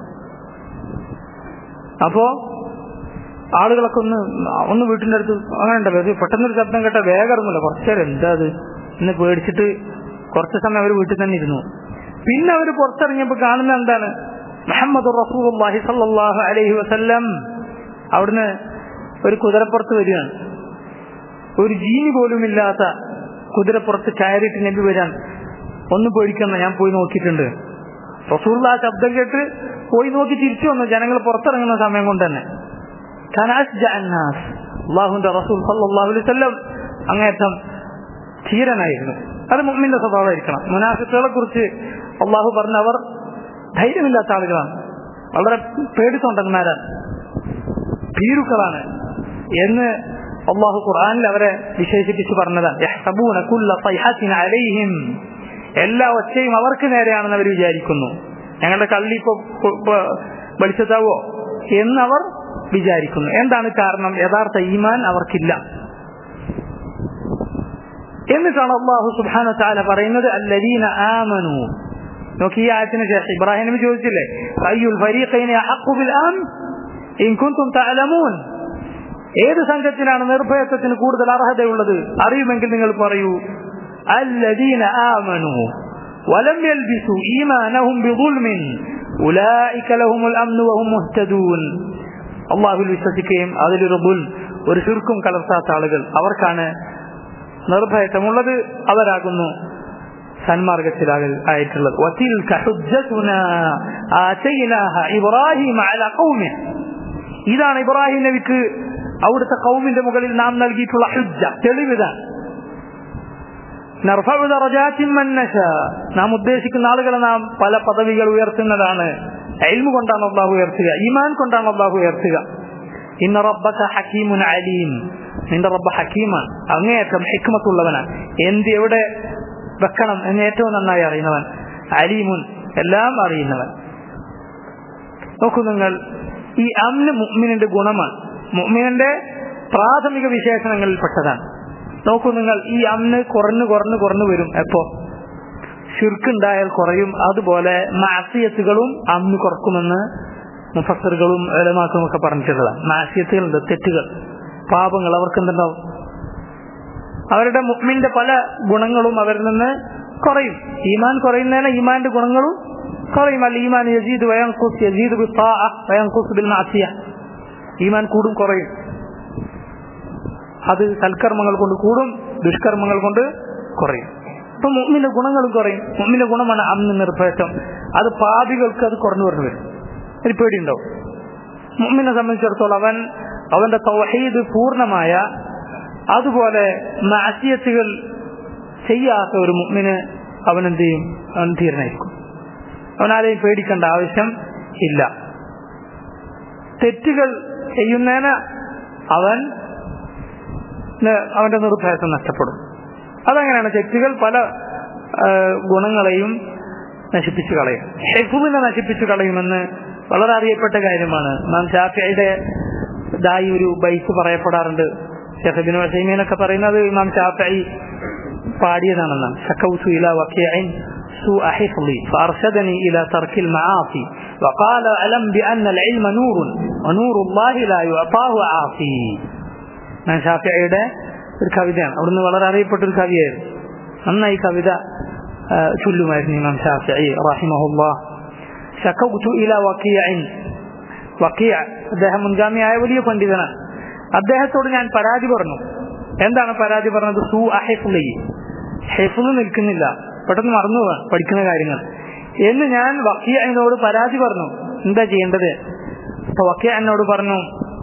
[SPEAKER 1] അപ്പോ ആളുകളൊക്കെ ഒന്ന് ഒന്ന് വീട്ടിന്റെ അടുത്ത് അങ്ങനെ ഉണ്ടല്ലോ ഒരു പെട്ടെന്നൊരു ശബ്ദം കേട്ട വേഗം ഇറങ്ങില്ല കുറച്ചേരം എന്താ അത് എന്ന് പേടിച്ചിട്ട് കുറച്ച് സമയം അവർ വീട്ടിൽ തന്നെ ഇരുന്നു പിന്നെ അവർ പുറത്തിറങ്ങിയപ്പോൾ കാണുന്ന എന്താണ് മുഹമ്മദ് റസൂലുള്ളാഹി സല്ലല്ലാഹു അലൈഹി വസല്ലം അവിടുന്ന് ഒരു കുതിരപ്പുറത്ത് വരികയാണ് ഒരു ജീനി പോലും ഇല്ലാത്ത കുതിരപ്പുറത്ത് കയറിയിട്ട് നബി വരാൻ ഒന്ന് പേടിക്കുന്ന ഞാൻ പോയി നോക്കിയിട്ടുണ്ട് റസൂള്ള ആ ശബ്ദം കേട്ട് പോയി നോക്കി തിരിച്ചു വന്നു ജനങ്ങൾ പുറത്തിറങ്ങുന്ന സമയം കൊണ്ട് തന്നെ അള്ളാഹുന്റെ റസൂൽ സല്ലല്ലാഹു അലൈഹി വസല്ലം അങ്ങേറ്റം ധീരനായിരുന്നു അത് മുമ്മിന്റെ സ്വഭാവമായിരിക്കണം മുനാഫിക്കുകളെ കുറിച്ച് അള്ളാഹു പറഞ്ഞ അവർ ധൈര്യമില്ലാത്ത ആളുകളാണ് വളരെ പേടിത്തൊണ്ടന്മാരാണ് ഭീരുക്കളാണ് എന്ന് അള്ളാഹു ഖുർആനിൽ അവരെ വിശേഷിപ്പിച്ച് പറഞ്ഞതാണ് യഹ്സബൂന കുല്ല സൈഹത്തിൻ അലൈഹിം എല്ലാ ഒച്ചയും അവർക്ക് നേരെയാണെന്ന് അവർ വിചാരിക്കുന്നു ഞങ്ങളുടെ കള്ളി ഇപ്പൊ വെളിച്ചത്താവോ എന്നവർ വിചാരിക്കുന്നു എന്താണ് കാരണം യഥാർത്ഥ ഈമാൻ അവർക്കില്ല എന്നിട്ടാണ് അള്ളാഹു സുബാന താല പറയുന്നത് അല്ലദീന ആമനു നോക്കി ഈ ആയത്തിന് ശേഷം ഇബ്രാഹിം നബി ചോദിച്ചില്ലേ അയ്യുൽ ഫരീഖൈന അഹഖു ബിൽ ആം ഇൻ കുൻതും തഅലമൂൻ ഏത് സംഘത്തിനാണ് നിർഭയത്വത്തിന് കൂടുതൽ അർഹതയുള്ളത് അറിയുമെങ്കിൽ നിങ്ങൾ പറയൂ الذين آمنوا ولم يلبسوا إيمانهم بظلم أولئك لهم الأمن وهم مهتدون അള്ളാഹുൽ വിശ്വസിക്കുകയും അതിലൊരു ബുൽ ഒരു ചുരുക്കും കലർത്താത്ത ആളുകൾ അവർക്കാണ് നിർഭയത്വമുള്ളത് അവരാകുന്നു സന്മാർഗത്തിലാകൽ ആയിട്ടുള്ളത് ഇതാണ് ഇബ്രാഹിം നബിക്ക് അവിടുത്തെ കൗമിന്റെ മുകളിൽ നാം നൽകിയിട്ടുള്ള ഹുജ്ജ തെളിവിതാണ് നാം ഉദ്ദേശിക്കുന്ന ആളുകളെ നാം പല പദവികൾ ഉയർത്തുന്നതാണ് എൽമു കൊണ്ടാണ് അള്ളാഹു ഉയർത്തുക ഈമാൻ കൊണ്ടാണ് അള്ളാഹു ഉയർത്തുക ഇന്ന റബ്ബക ഹക്കീമുൻ അലീം നിന്റെ റബ്ബ ഹക്കീമാണ് അങ്ങേയറ്റം ഹിക്മത്തുള്ളവനാണ് എന്ത് എവിടെ വെക്കണം എന്ന് ഏറ്റവും നന്നായി അറിയുന്നവൻ അലീമുൻ എല്ലാം അറിയുന്നവൻ നോക്കൂ നിങ്ങൾ ഈ അമ്ന് മുഅ്മിനിന്റെ ഗുണമാണ് മുഅ്മിനിന്റെ പ്രാഥമിക വിശേഷണങ്ങളിൽപ്പെട്ടതാണ് നോക്കൂ നിങ്ങൾ ഈ അമ്ന് കുറഞ്ഞു കുറഞ്ഞു കുറഞ്ഞു വരും എപ്പോ ഷിർക്കുണ്ടായാൽ കുറയും അതുപോലെ മാസിയത്തുകളും അന്ന് കുറക്കുമെന്ന് മുഫസറുകളും എലമാക്കും ഒക്കെ പറഞ്ഞിട്ടുള്ളതാണ് മാസിയത്തുകളുണ്ട് തെറ്റുകൾ പാപങ്ങൾ അവർക്ക് എന്തുണ്ടാവും അവരുടെ മുഹ്മിന്റെ പല ഗുണങ്ങളും അവരിൽ നിന്ന് കുറയും ഈമാൻ കുറയുന്നതിന് ഈമാന്റെ ഗുണങ്ങളും കുറയും അല്ല ഈമാൻ യസീദ് വയങ്കുസ് യസീദ് വയങ്കുസ് ബിൽ മാസിയ ഈമാൻ കൂടും കുറയും അത് സൽക്കർമ്മങ്ങൾ കൊണ്ട് കൂടും ദുഷ്കർമ്മങ്ങൾ കൊണ്ട് കുറയും അപ്പൊ മുമ്മിന്റെ ഗുണങ്ങളും കുറയും മുമ്മിന്റെ ഗുണമാണ് അന്ന് നിർഭയത്വം അത് പാപികൾക്ക് അത് കുറഞ്ഞു കുറഞ്ഞു വരും ഒരു പേടിയുണ്ടാവും മുമ്മിനെ സംബന്ധിച്ചിടത്തോളം അവൻ അവന്റെ തൗഹീദ് പൂർണ്ണമായ അതുപോലെ മാസിയത്തുകൾ ചെയ്യാത്ത ഒരു മുമ്മിന് അവൻ എന്ത് ചെയ്യും അവൻ ധീരനായിരിക്കും അവനാരെയും പേടിക്കേണ്ട ആവശ്യം ഇല്ല തെറ്റുകൾ ചെയ്യുന്നതിന് അവൻ അവന്റെ നിർഭയത്വം നഷ്ടപ്പെടും അതങ്ങനെയാണ് തെറ്റുകൾ പല ഗുണങ്ങളെയും നശിപ്പിച്ചു കളയും ഷെഫുവിനെ നശിപ്പിച്ചു കളയുമെന്ന് വളരെ അറിയപ്പെട്ട കാര്യമാണ് നാം ഷാഫിയുടെ ഇതായി ഒരു ബൈക്ക് പറയപ്പെടാറുണ്ട് ഷെഫബിൻ വസൈമീനൊക്കെ പറയുന്നത് ഇമാം ഷാഫി പാടിയതാണെന്നാണ് ഷക്കൗസു ഇല വക്കീൻ سوء حفظي فأرشدني إلى ترك المعاصي وقال ألم بأن العلم نور ونور الله لا يعطاه عاصي ഇമാം ഷാഫിയുടെ ഒരു കവിതയാണ് അവിടുന്ന് വളരെ അറിയപ്പെട്ട ഒരു കവിയായിരുന്നു നന്നായി കവിത ആ, ചൊല്ലുമായിരുന്നു ഇമാം ഷാഫി റഹിമഹുല്ലാ ഷക്കൗതു ഇല വക്കീഅൻ വക്കീഅ അദ്ദേഹം മുൻഗാമിയായ വലിയ പണ്ഡിതനാണ് അദ്ദേഹത്തോട് ഞാൻ പരാതി പറഞ്ഞു എന്താണ് പരാതി പറഞ്ഞത് സു അഹിഫ്ലി ഹെഫുല് നിൽക്കുന്നില്ല പെട്ടെന്ന് മറന്നു പോവാൻ പഠിക്കുന്ന കാര്യങ്ങൾ എന്ന് ഞാൻ വക്കീഅനോട് പരാതി പറഞ്ഞു എന്താ ചെയ്യേണ്ടത് അപ്പൊ വക്കീഅനോട് പറഞ്ഞു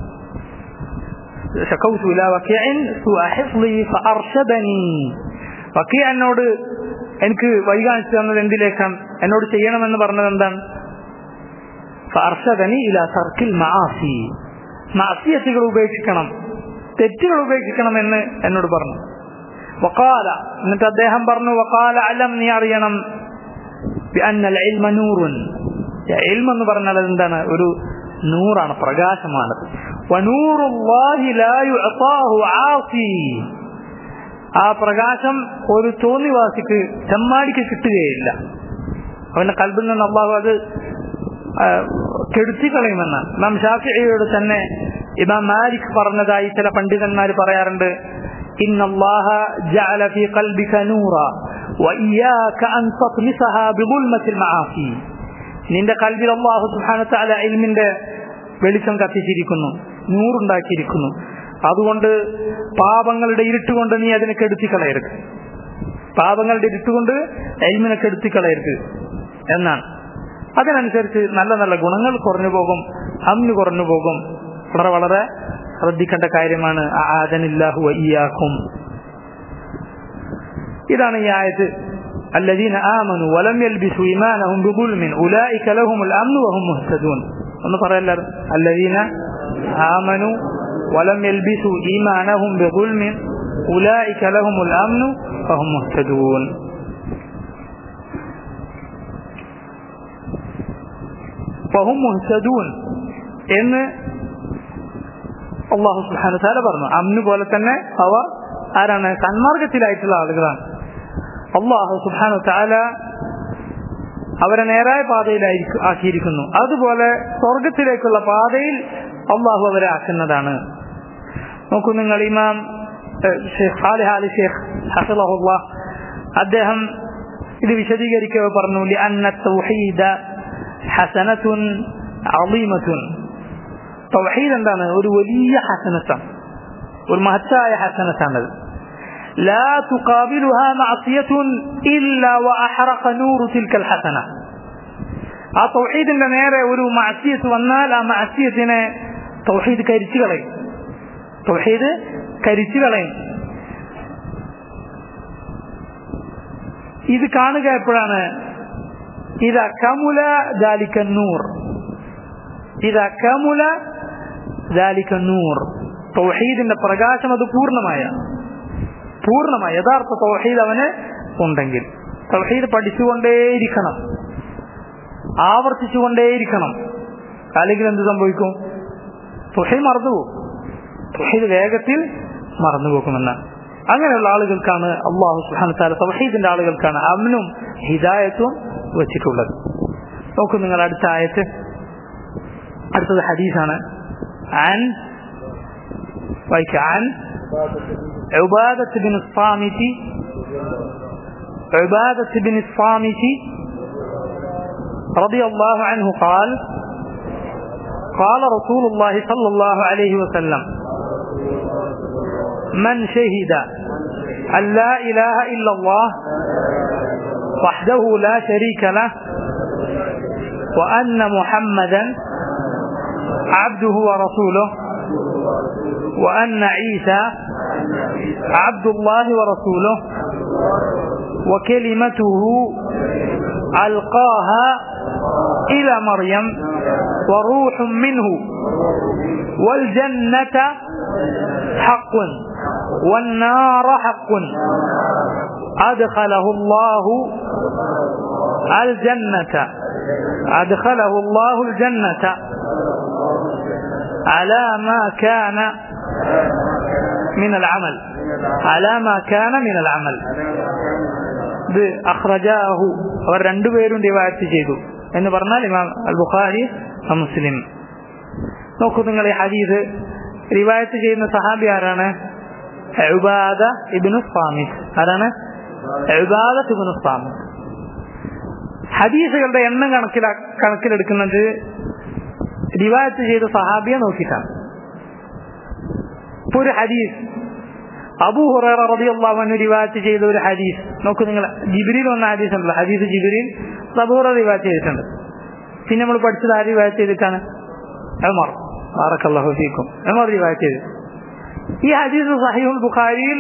[SPEAKER 1] شكوت إلى وكيع سوء حفظي فأرشدني വക്കീ എന്നോട് എനിക്ക് വഴി കാണിച്ചു തന്നത് എന്തിലേക്കാണ് എന്നോട് ചെയ്യണമെന്ന് പറഞ്ഞത് എന്താണ് ഫർഷദനി ഇല സർക്കിൽ മാസി മാസിയത്തുകൾ ഉപേക്ഷിക്കണം തെറ്റുകൾ ഉപേക്ഷിക്കണം എന്ന് എന്നോട് പറഞ്ഞു വക്കാല എന്നിട്ട് അദ്ദേഹം പറഞ്ഞു വക്കാല അലം നീ അറിയണം ബിഅന്നൽ ഇൽമ നൂറുൻ ഇൽമ എന്ന് പറഞ്ഞാൽ എന്താണ് ഒരു നൂറാണ് പ്രകാശമാണ് വനൂറുല്ലാഹി ലാ യുഅതാഹു ആസി ആ പ്രകാശം ഒരു തോന്നിവാസിക്ക് ചെമ്മാടിക്ക് കിട്ടുകയില്ല അവന്റെ കൽബിൽ നിന്ന് അള്ളാഹു അത് ആ, കെടുത്തി കളയുമെന്ന് ഇമാം ഷാഫിയോട് തന്നെ ഇമാം മാലിക് പറഞ്ഞതായി ചില പണ്ഡിതന്മാർ പറയാറുണ്ട് إن الله جعل في قلبك نورا وإياك أن تطمسها بظلمة المعاصي നിന്റെ കൽബിൽ അള്ളാഹു സുഹാന താല ഇൽമിന്റെ വെളിച്ചം കത്തിച്ചിരിക്കുന്നു നൂറുണ്ടാക്കിയിരിക്കുന്നു അതുകൊണ്ട് പാപങ്ങളുടെ ഇരുട്ടുകൊണ്ട് നീ അതിനെ കെടുത്തി കളയരുത് പാപങ്ങളുടെ ഇരുട്ടുകൊണ്ട് എൽമിനെ കെടുത്തി കളയരുത് എന്നാണ് അതിനനുസരിച്ച് നല്ല നല്ല ഗുണങ്ങൾ കുറഞ്ഞു പോകും അമ്ന് കുറഞ്ഞു പോകും വളരെ വളരെ ശ്രദ്ധിക്കേണ്ട കാര്യമാണ് ആദനില്ലാഹു ഇയാക്കും ഇതാണ് ഈ ആയത്ത് الذين آمنوا ولم يلبسوا إيمانهم بظلم أولئك لهم الأمن وهم مهتدون ഒന്ന് പറയല്ലോ الذين آمنوا ولم يلبسوا إيمانهم بظلم أولئك لهم الأمن وهم مهتدون وهم مهتدون എന്ന് അള്ളാഹു സുഹാന താല പറഞ്ഞു അന്ന് പോലെ തന്നെ അവർ ആരാണ് സന്മാർഗത്തിലായിട്ടുള്ള ആളുകളാണ് അള്ളാഹു സുഹാന താല അവരെ നേരായ പാതയിലായിരിക്കും ആക്കിയിരിക്കുന്നു അതുപോലെ സ്വർഗത്തിലേക്കുള്ള പാതയിൽ അള്ളാഹു അവരെ ആക്കുന്നതാണ് നോക്കൂ നിങ്ങൾ ഇമാം ഏഹ്, ഷെയ്ഖ് സാലിഹ് അലി ഷെയ്ഖ് ഹസലഹുല്ല അദ്ദേഹം ഇത് വിശദീകരിക്കുക പറഞ്ഞു لأن التوحيد حسنة عظيمة തൗഹീദ് എന്താണ് ഒരു വലിയ ഹസനത്താണ് ഒരു മഹത്തായ ഹസനത്താണത് لا تقابلها معصية إلا وأحرق نور تلك الحسنة ആ തൗഹീദിന്റെ നേരെ ഒരു മാസിയത്ത് വന്നാൽ ആ മാസിയത്തിനെ തൗഹീദ് കരിച്ചു കളയും തൗഹീദ് കരിച്ചു കളയും ഇത് കാണുക എപ്പോഴാണ് ഇത് കമുല ദാലിക്കന്നൂർ ഇത് കമുല ദാലിക്കന്നൂർ തൗഹീദിന്റെ പ്രകാശം അത് പൂർണ്ണമായ പൂർണ്ണമായ യഥാർത്ഥ തൗഹീദ് അവന് ഉണ്ടെങ്കിൽ തൗഹീദ് പഠിച്ചുകൊണ്ടേയിരിക്കണം ആവർത്തിച്ചുകൊണ്ടേയിരിക്കണം അല്ലെങ്കിൽ എന്ത് സംഭവിക്കും തൗഹീദ് മറന്നുപോകും തൗഹീദ് വേഗത്തിൽ മറന്നുപോകുമെന്ന് അങ്ങനെയുള്ള ആളുകൾക്കാണ് അള്ളാഹു സുഹാന തൗഹീദിന്റെ ആളുകൾക്കാണ് അമ്നും ഹിദായത്തും വെച്ചിട്ടുള്ളത് നോക്കൂ നിങ്ങൾ അടുത്ത ആയത്ത് അടുത്തത് ഹദീസാണ് عن عن عبادة بن الصامت عبادة بن الصامت رضي الله عنه قال قال رسول الله صلى الله عليه وسلم من شهد أن لا إله إلا الله وحده لا شريك له وأن محمدا عبده ورسوله وأن عيسى عبد الله ورسوله وكلمته ألقاها إلى مريم وروح منه والجنة حق والنار حق أدخله الله الجنة أدخله الله الجنة على ما كان من العمل على ما كان من العمل ഇത് അഖ്റജാഹു അവർ രണ്ടുപേരും ഡിവൈഡ് ചെയ്തു എന്ന് പറഞ്ഞാൽ ഇമാം അൽ ബുഖാരി മുസ്ലിം നോക്കൂ നിങ്ങൾ ഈ ഹദീസ് റിവായത്ത് ചെയ്യുന്ന സഹാബി ആരാണ് ഉബാദ ഇബ്നു സാമിത് ആരാണ് ഉബാദ ഇബ്നു സാമിത് ഹദീസുകളുടെ എണ്ണം കണക്കില കണക്കിലെടുക്കുന്നത് റിവായത്ത് ചെയ്ത സഹാബിയെ നോക്കിയിട്ടാണ് ഇപ്പൊ ഒരു ഹദീസ് അബൂ ഹുറൈറ റളിയല്ലാഹു അൻഹു റിവായത്ത് ചെയ്ത ഒരു ഹദീസ് നോക്കൂ നിങ്ങൾ ജിബ്രീൽ വന്ന ഹദീസ് ഉണ്ടല്ലോ ഹദീസ് ജിബ്രീൽ അബൂ ഹുറൈറ റിവായത്ത് ചെയ്തിട്ടുണ്ട് പിന്നെ നമ്മൾ പഠിച്ചത് ആര് റിവായത്ത് ചെയ്തിട്ടാണ് ഉമർ ബാറക്കല്ലാഹു ഫീക്കും ഉമർ റിവായത്ത് ചെയ്തു ഈ ഹദീസ് സഹീഹുൽ ബുഖാരിയിൽ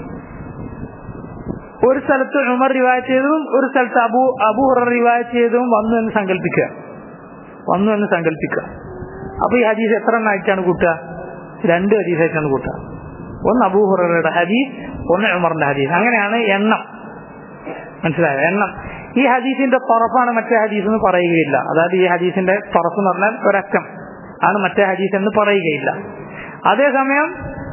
[SPEAKER 1] ഒരു സ്ഥലത്ത് ഉമർ റിവായത്ത് ചെയ്തതും ഒരു സ്ഥലത്ത് അബു അബു ഹുറ റിവായത്ത് ചെയ്തതും വന്നു എന്ന് സങ്കല്പിക്കുക വന്നു എന്ന് സങ്കല്പിക്കുക അപ്പൊ ഈ ഹദീസ് എത്ര എണ്ണമായിട്ടാണ് കൂട്ടുക രണ്ട് ഹദീസായിട്ടാണ് കൂട്ടുക ഒന്ന് അബൂ ഹുറയുടെ ഹദീസ് ഒന്ന് ഉമറിന്റെ ഹദീസ് അങ്ങനെയാണ് എണ്ണം മനസ്സിലായോ എണ്ണം ഈ ഹദീസിന്റെ തുറപ്പാണ് മറ്റേ ഹദീസ് എന്ന് പറയുകയില്ല അതായത് ഈ ഹദീസിന്റെ തുറപ്പ് എന്ന് പറഞ്ഞാൽ ഒരറ്റം ആണ് മറ്റേ ഹദീസ് എന്ന് പറയുകയില്ല അതേസമയം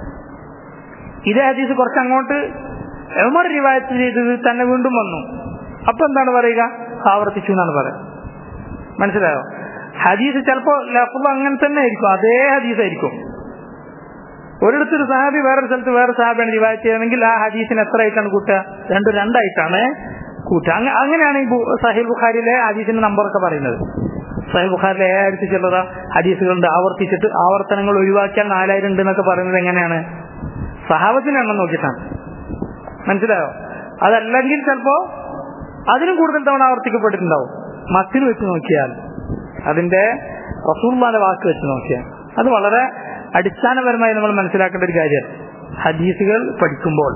[SPEAKER 1] ഇതേ ഹദീസ് കുറച്ച് അങ്ങോട്ട് ഉമർ റിവായത്ത് ചെയ്തത് തന്നെ വീണ്ടും വന്നു അപ്പൊ എന്താണ് പറയുക ആവർത്തിച്ചു എന്നാണ് പറയുക മനസ്സിലായോ ഹദീസ് ചിലപ്പോ ലഫ്ള് അങ്ങനെ തന്നെ ആയിരിക്കും അതേ ഹദീസ് ആയിരിക്കും ഒരിടത്തൊരു സഹാബി വേറൊരു സ്ഥലത്ത് വേറെ സഹാബിയാണ് റിവായത്ത് ചെയ്യണമെങ്കിൽ ആ ഹദീസിന് എത്ര ആയിട്ടാണ് കൂട്ടുക രണ്ടും രണ്ടായിട്ടാണ് കൂട്ടുക അങ്ങ- അങ്ങനെയാണ് ഈ ബു- സഹീൽ ബുഖാരിയിലെ ഹദീസിന്റെ നമ്പറൊക്കെ പറയുന്നത് സഹീൽ ബുഖാരിലെ ഏഴായിരത്തി ചില്ലറ ഹദീസുകളുണ്ട് ആവർത്തിച്ചിട്ട് ആവർത്തനങ്ങൾ ഒഴിവാക്കിയാൽ നാലായിരം ഉണ്ട് എന്നൊക്കെ പറയുന്നത് എങ്ങനെയാണ് സഹാബത്തിന്റെ എണ്ണം നോക്കിയിട്ടാണ് മനസ്സിലായോ അതല്ലെങ്കിൽ ചിലപ്പോ അതിനും കൂടുതൽ തവണ ആവർത്തിക്കപ്പെട്ടിട്ടുണ്ടാവും മത്തിന് വെച്ച് നോക്കിയാൽ അതിന്റെ റസൂർമാന്റെ വാക്ക് വെച്ച് നോക്കിയാൽ അത് വളരെ അടിസ്ഥാനപരമായി നമ്മൾ മനസ്സിലാക്കേണ്ട ഒരു കാര്യമാണ് ഹദീസുകൾ പഠിക്കുമ്പോൾ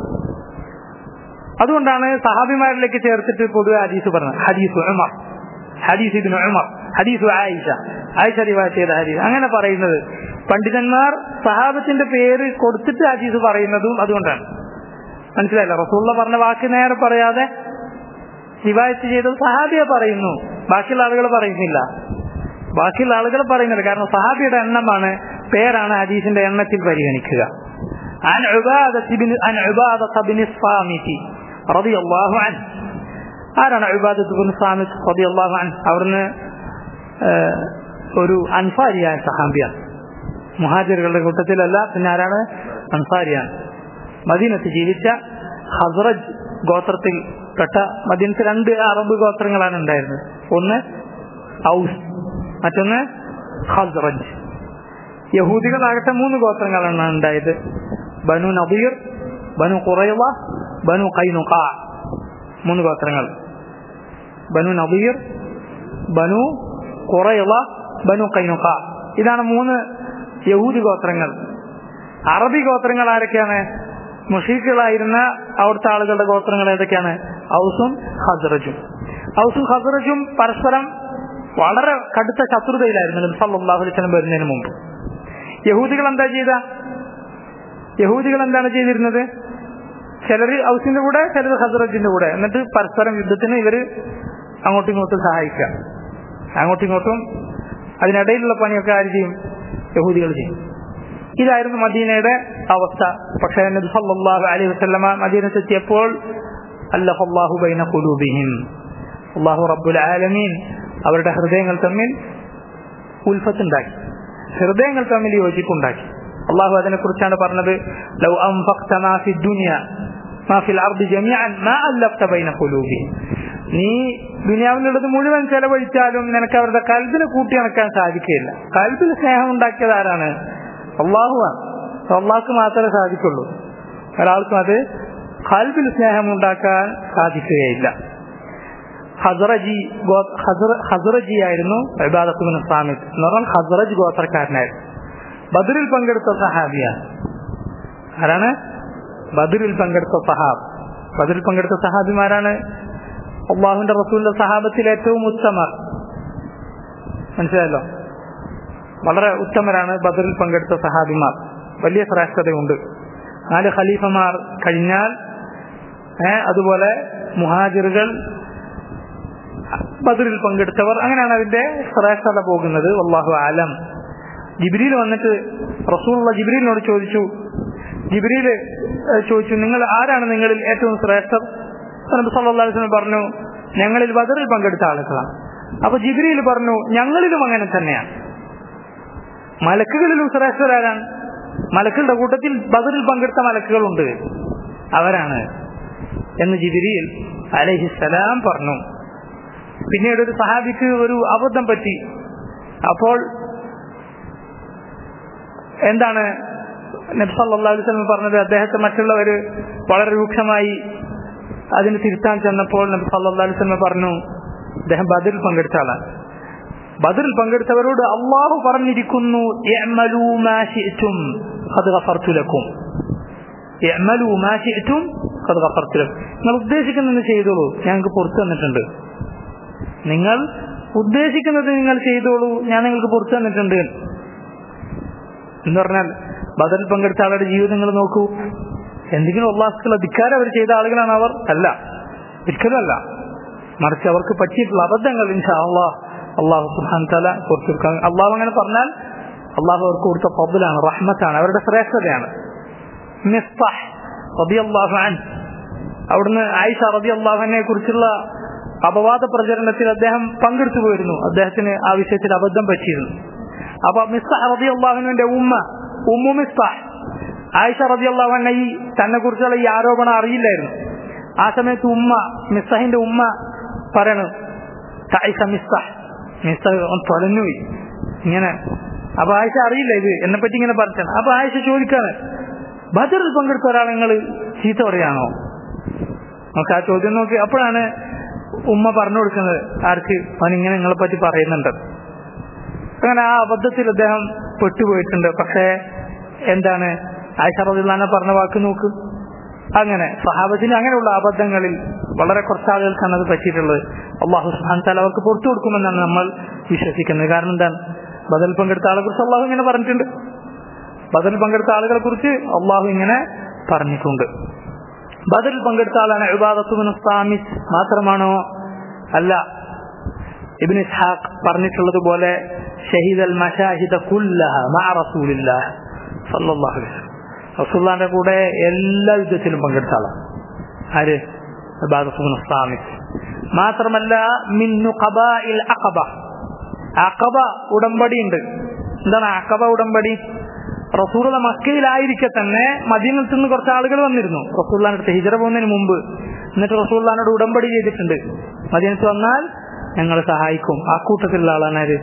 [SPEAKER 1] അതുകൊണ്ടാണ് സഹാബിമാരിലേക്ക് ചേർത്തിട്ട് പൊതുവെ ഹദീസ് പറഞ്ഞത് ഹദീസ് ഉമർ ഹദീസ് ഇതിന് ഉമർ ഹദീസ് ആയിഷ ആയിഷ റിവായത്ത് ചെയ്ത ഹദീസ് അങ്ങനെ പറയുന്നത് പണ്ഡിതന്മാർ സഹാബത്തിന്റെ പേര് കൊടുത്തിട്ട് ഹദീസ് പറയുന്നതും അതുകൊണ്ടാണ് മനസ്സിലായില്ല റസൂള്ള പറഞ്ഞ വാക്ക് നേരെ പറയാതെ റിവായത്ത് ചെയ്തത് സഹാബിയെ പറയുന്നു ബാക്കിയുള്ള ആളുകൾ പറയുന്നില്ല ബാക്കിയുള്ള ആളുകൾ പറയുന്നില്ല കാരണം സഹാബിയുടെ എണ്ണമാണ് പേരാണ് ഹദീസിന്റെ എണ്ണത്തിൽ പരിഗണിക്കുക عن عبادة بن عن عبادة بن الصامت رضي الله عنه ആരാണ് ഉബാദത്ത് ബിൻ സാമിത് റളിയല്ലാഹു അൻഹു അവിടുന്ന് ഏഹ്, ഒരു അൻസാരിയായ സഹാബിയാണ് മുഹാജിറുകളുടെ കൂട്ടത്തിലല്ല പിന്നെ ആരാണ് അൻസാരിയാണ് മദീനത്ത് ജീവിച്ച ഹസ്രജ് ഗോത്രത്തിൽ പെട്ട മദീനത്ത് രണ്ട് അറബ് ഗോത്രങ്ങളാണ് ഉണ്ടായിരുന്നത് ഒന്ന് ഔസ് മറ്റൊന്ന് ഹസ്രജ് യഹൂദികളാകട്ടെ മൂന്ന് ഗോത്രങ്ങളാണ് ഉണ്ടായത് ബനു നബീർ ബനു ഖുറൈള ബനു ഖൈനുഖ മൂന്ന് ഗോത്രങ്ങൾ ബനു നബീർ ബനു ഖുറൈള ബനു ഖൈനുഖ ഇതാണ് മൂന്ന് യഹൂദി ഗോത്രങ്ങൾ അറബി ഗോത്രങ്ങൾ ആരൊക്കെയാണ് മുഷീഖുകളായിരുന്ന അവിടുത്തെ ആളുകളുടെ ഗോത്രങ്ങൾ ഏതൊക്കെയാണ് ഔസും ഹസ്റജും ഔസും ഹസ്റജും പരസ്പരം വളരെ കടുത്ത ശത്രുതയിലായിരുന്നു നബി സല്ലല്ലാഹു അലൈഹി വസല്ലം വരുന്നതിന് മുമ്പ് യഹൂദികൾ എന്താ ചെയ്ത യഹൂദികൾ എന്താണ് ചെയ്തിരുന്നത് ചിലർ ഔസിന്റെ കൂടെ ചിലർ ഹസ്റജിന്റെ കൂടെ എന്നിട്ട് പരസ്പരം യുദ്ധത്തിന് ഇവര് അങ്ങോട്ടും ഇങ്ങോട്ടും സഹായിക്കുക അങ്ങോട്ടും ഇങ്ങോട്ടും അതിനിടയിലുള്ള പണിയൊക്കെ ആര് ചെയ്യും യഹൂദികൾ ചെയ്യും ഇതായിരുന്നു മദീനയുടെ അവസ്ഥ പക്ഷേ നബി സല്ലല്ലാഹു അലൈഹി വസല്ലമ മദീനത്തെത്തിയപ്പോൾ അല്ലഹു ബൈന ഖുലൂബിഹിം അല്ലാഹു റബ്ബുൽ ആലമീൻ അവരുടെ ഹൃദയങ്ങൾ തമ്മിൽ ഉൽഫത്തുണ്ടാക്കി ഹൃദയങ്ങൾ തമ്മിൽ യോജിപ്പുണ്ടാക്കി അള്ളാഹു അതിനെ കുറിച്ചാണ് പറഞ്ഞത് ലൗ അൻഫഖ്ത മാ ഫി ദുനിയ മാ ഫിൽ അർദി ജമീഅൻ മാ അല്ലഫ്ത ബൈന ഖുലൂബിഹിം നീ ദുനിയാവിലുള്ളത് മുഴുവൻ ചെലവഴിച്ചാലും നിനക്ക് അവരുടെ കൽബിനെ കൂട്ടി നടക്കാൻ സാധിക്കില്ല കൽബിൽ സ്നേഹം ഉണ്ടാക്കിയത് ആരാണ് അള്ളാഹുവാണ് അള്ളാഹ്ക്ക് മാത്രമേ സാധിക്കുള്ളൂ ഒരാൾക്കും അത് കൽബിൽ സ്നേഹം ഉണ്ടാക്കാൻ സാധിക്കുകയില്ല ഹസറജി ഹസറജി ആയിരുന്നു ഇബാദത്തുബിൻ സാമിദ് എന്ന് പറഞ്ഞാൽ ഹസറജ് ഗോത്രക്കാരനായിരുന്നു ബദറിൽ പങ്കെടുത്ത സഹാബിയാണ് ആരാണ് ബദറിൽ പങ്കെടുത്ത സഹാബ് ബദറിൽ പങ്കെടുത്ത സഹാബിമാരാണ് അള്ളാഹുന്റെ റസൂലിന്റെ സഹാബത്തിൽ ഏറ്റവും ഉത്തമർ മനസ്സിലായല്ലോ വളരെ ഉത്തമരാണ് ബദറിൽ പങ്കെടുത്ത സഹാബിമാർ വലിയ ശ്രേഷ്ഠതയുണ്ട് നാല് ഖലീഫമാർ കഴിഞ്ഞാൽ ഏഹ് അതുപോലെ മുഹാജിറുകൾ ബദറിൽ പങ്കെടുത്തവർ അങ്ങനെയാണ് അതിന്റെ ശ്രേഷ്ഠത പോകുന്നത് അള്ളാഹു ആലം ജിബ്രീൽ വന്നിട്ട് റസൂലുള്ള ജിബ്രീലിനോട് ചോദിച്ചു ജിബ്രീൽ ചോദിച്ചു നിങ്ങൾ ആരാണ് നിങ്ങളിൽ ഏറ്റവും ശ്രേഷ്ഠർ നബി സല്ലല്ലാഹു അലൈഹി വസല്ലം പറഞ്ഞു ഞങ്ങളിൽ ബദറിൽ പങ്കെടുത്ത ആളുകളാണ് അപ്പൊ ജിബ്രീൽ പറഞ്ഞു ഞങ്ങളിലും അങ്ങനെ തന്നെയാണ് മലക്കുകളിലും ശ്രേഷ്ഠരാരാണ് മലക്കുകളുടെ കൂട്ടത്തിൽ ബദറിൽ പങ്കെടുത്ത മലക്കുകളുണ്ട് അവരാണ് എന്ന് ജിബിരിയിൽ അലഹിസലാം പറഞ്ഞു പിന്നീട് ഒരു സഹാബിക്ക് ഒരു അബദ്ധം പറ്റി അപ്പോൾ എന്താണ് നബ്സല്ലാ അലൈവലം പറഞ്ഞത് അദ്ദേഹത്തെ മറ്റുള്ളവർ വളരെ രൂക്ഷമായി അതിന് തിരുത്താൻ ചെന്നപ്പോൾ നബി സല്ലാ അലൈവലം പറഞ്ഞു അദ്ദേഹം ബദറിൽ പങ്കെടുത്ത ആളാണ് ബദറിൽ പങ്കെടുത്തവരോട് അള്ളാഹു പറഞ്ഞിരിക്കുന്നു "ഇഅ്മലൂ മാ ശിഅ്തും ഖദ് ഗഫർതു ലക്കും." ഇഅ്മലൂ മാ ശിഅ്തും ഖദ് ഗഫർതു ലക്കും. നിങ്ങൾ ഉദ്ദേശിക്കുന്നത് ചെയ്തോളൂ ഞങ്ങൾക്ക് പുറത്തു തന്നിട്ടുണ്ട് നിങ്ങൾ ഉദ്ദേശിക്കുന്നത് നിങ്ങൾ ചെയ്തോളൂ ഞാൻ നിങ്ങൾക്ക് പുറത്തു തന്നിട്ടുണ്ട് എന്ന് പറഞ്ഞാൽ ബദറിൽ പങ്കെടുത്ത ആളുടെ ജീവിതം നിങ്ങൾ നോക്കൂ എന്തെങ്കിലും അള്ളാഹുക്കുള്ള ധിക്കാരം അവർ ചെയ്ത ആളുകളാണ് അവർ അല്ല ഒരിക്കലും അല്ല മറിച്ച് അവർക്ക് പറ്റിയിട്ടുള്ള അബദ്ധങ്ങൾ ഇൻഷാ അള്ളാഹ് അള്ളാഹു സുഹാൻ തല കൊടുത്തിരിക്കാൻ അള്ളാഹു അങ്ങനെ പറഞ്ഞാൽ അള്ളാഹു അവർക്ക് കൊടുത്ത ഫضലാണ് റഹ്മത്താണ് അവരുടെ ശ്രേഷ്ഠതയാണ് മിസ്താഹ് റളിയല്ലാഹു അൻഹു അവിടുന്ന് ആയിഷ റബി അള്ളാഹുവിനെ കുറിച്ചുള്ള അപവാദ പ്രചരണത്തിൽ അദ്ദേഹം പങ്കെടുത്തു പോയിരുന്നു അദ്ദേഹത്തിന് ആ വിഷയത്തിൽ അബദ്ധം പറ്റിയിരുന്നു അപ്പൊ മിസ്താഹ് റബി അള്ളാഹുവിന്റെ ഉമ്മ ഉമ്മു മിസ്താഹ് ആയിഷ റബി അള്ളാഹുവിനെ ഈ തന്നെ കുറിച്ചുള്ള ഈ ആരോപണം അറിയില്ലായിരുന്നു ആ സമയത്ത് ഉമ്മ മിസ്താഹിന്റെ ഉമ്മ പറയണു ആയിഷ മിസ്താഹ് മിസ്താഹ് തൊലഞ്ഞുപോയി ഇങ്ങനെ അപ്പൊ ആയിഷ അറിയില്ല ഇത് എന്നെ പറ്റി ഇങ്ങനെ പറഞ്ഞാണ് അപ്പൊ ആയിഷ ചോദിക്കാണ് ബദറിൽ പങ്കെടുത്ത ഒരാളെ നിങ്ങൾ ചീത്ത പറയാണോ നമുക്ക് ആ ചോദ്യം നോക്കി അപ്പോഴാണ് ഉമ്മ പറഞ്ഞു കൊടുക്കുന്നത് ആർക്ക് അവൻ ഇങ്ങനെ നിങ്ങളെ പറ്റി പറയുന്നുണ്ട് അങ്ങനെ ആ അബദ്ധത്തിൽ അദ്ദേഹം പെട്ടുപോയിട്ടുണ്ട് പക്ഷേ എന്താണ് ആയിഷ റദിള്ളാനെ പറഞ്ഞ വാക്ക് നോക്ക് അങ്ങനെ സഹാബത്തിന് അങ്ങനെയുള്ള അബദ്ധങ്ങളിൽ വളരെ കുറച്ച് ആളുകൾക്കാണ് അത് പറ്റിയിട്ടുള്ളത് അള്ളാഹു സുഹാൻ താല അവർക്ക് പുറത്തു കൊടുക്കുമെന്നാണ് നമ്മൾ വിശ്വസിക്കുന്നത് കാരണം എന്താണ് ബദൽ പങ്കെടുത്ത ആളെ കുറിച്ച് അള്ളാഹു ഇങ്ങനെ പറഞ്ഞിട്ടുണ്ട് ബദൽ പങ്കെടുത്ത ആളുകളെ കുറിച്ച് അള്ളാഹു ഇങ്ങനെ പറഞ്ഞിട്ടുണ്ട് ബദൽ പങ്കെടുത്ത ആളാണ് ഇബാദത്തുബിൻ സാമിസ് മാത്രമാണോ അല്ല ഇബിൻ ഇസ്ഹാഖ് പറഞ്ഞിട്ടുള്ളത് പോലെ ഷഹീദ് അൽ മഷാഹിദ കുല്ലഹ മഅ റസൂലില്ലാഹ് സല്ലല്ലാഹു അലൈഹി വസല്ലം റസൂലുള്ളാഹിന്റെ കൂടെ എല്ലാ യുദ്ധത്തിലും പങ്കെടുത്ത ആളാണ് ആര് ഇബാദത്തുബിൻ സാമിസ് മാത്രമല്ല മിന്നു ഖബാഇൽ അഖബ അഖബ ഉടമ്പടി ഉണ്ട് എന്താണ് അഖബ ഉടമ്പടി റസൂറുള്ള മക്കയിലായിരിക്കെ തന്നെ മദീനത്തിൽ നിന്ന് കുറച്ച് ആളുകൾ വന്നിരുന്നു റസൂള്ളാന്റെ അടുത്ത് ഹിജറ പോകുന്നതിന് മുമ്പ് എന്നിട്ട് റസൂള്ളാനോട് ഉടമ്പടി ചെയ്തിട്ടുണ്ട് മദീനത്ത് വന്നാൽ ഞങ്ങൾ സഹായിക്കും ആ കൂട്ടത്തിലുള്ള ആളാണ് ആര്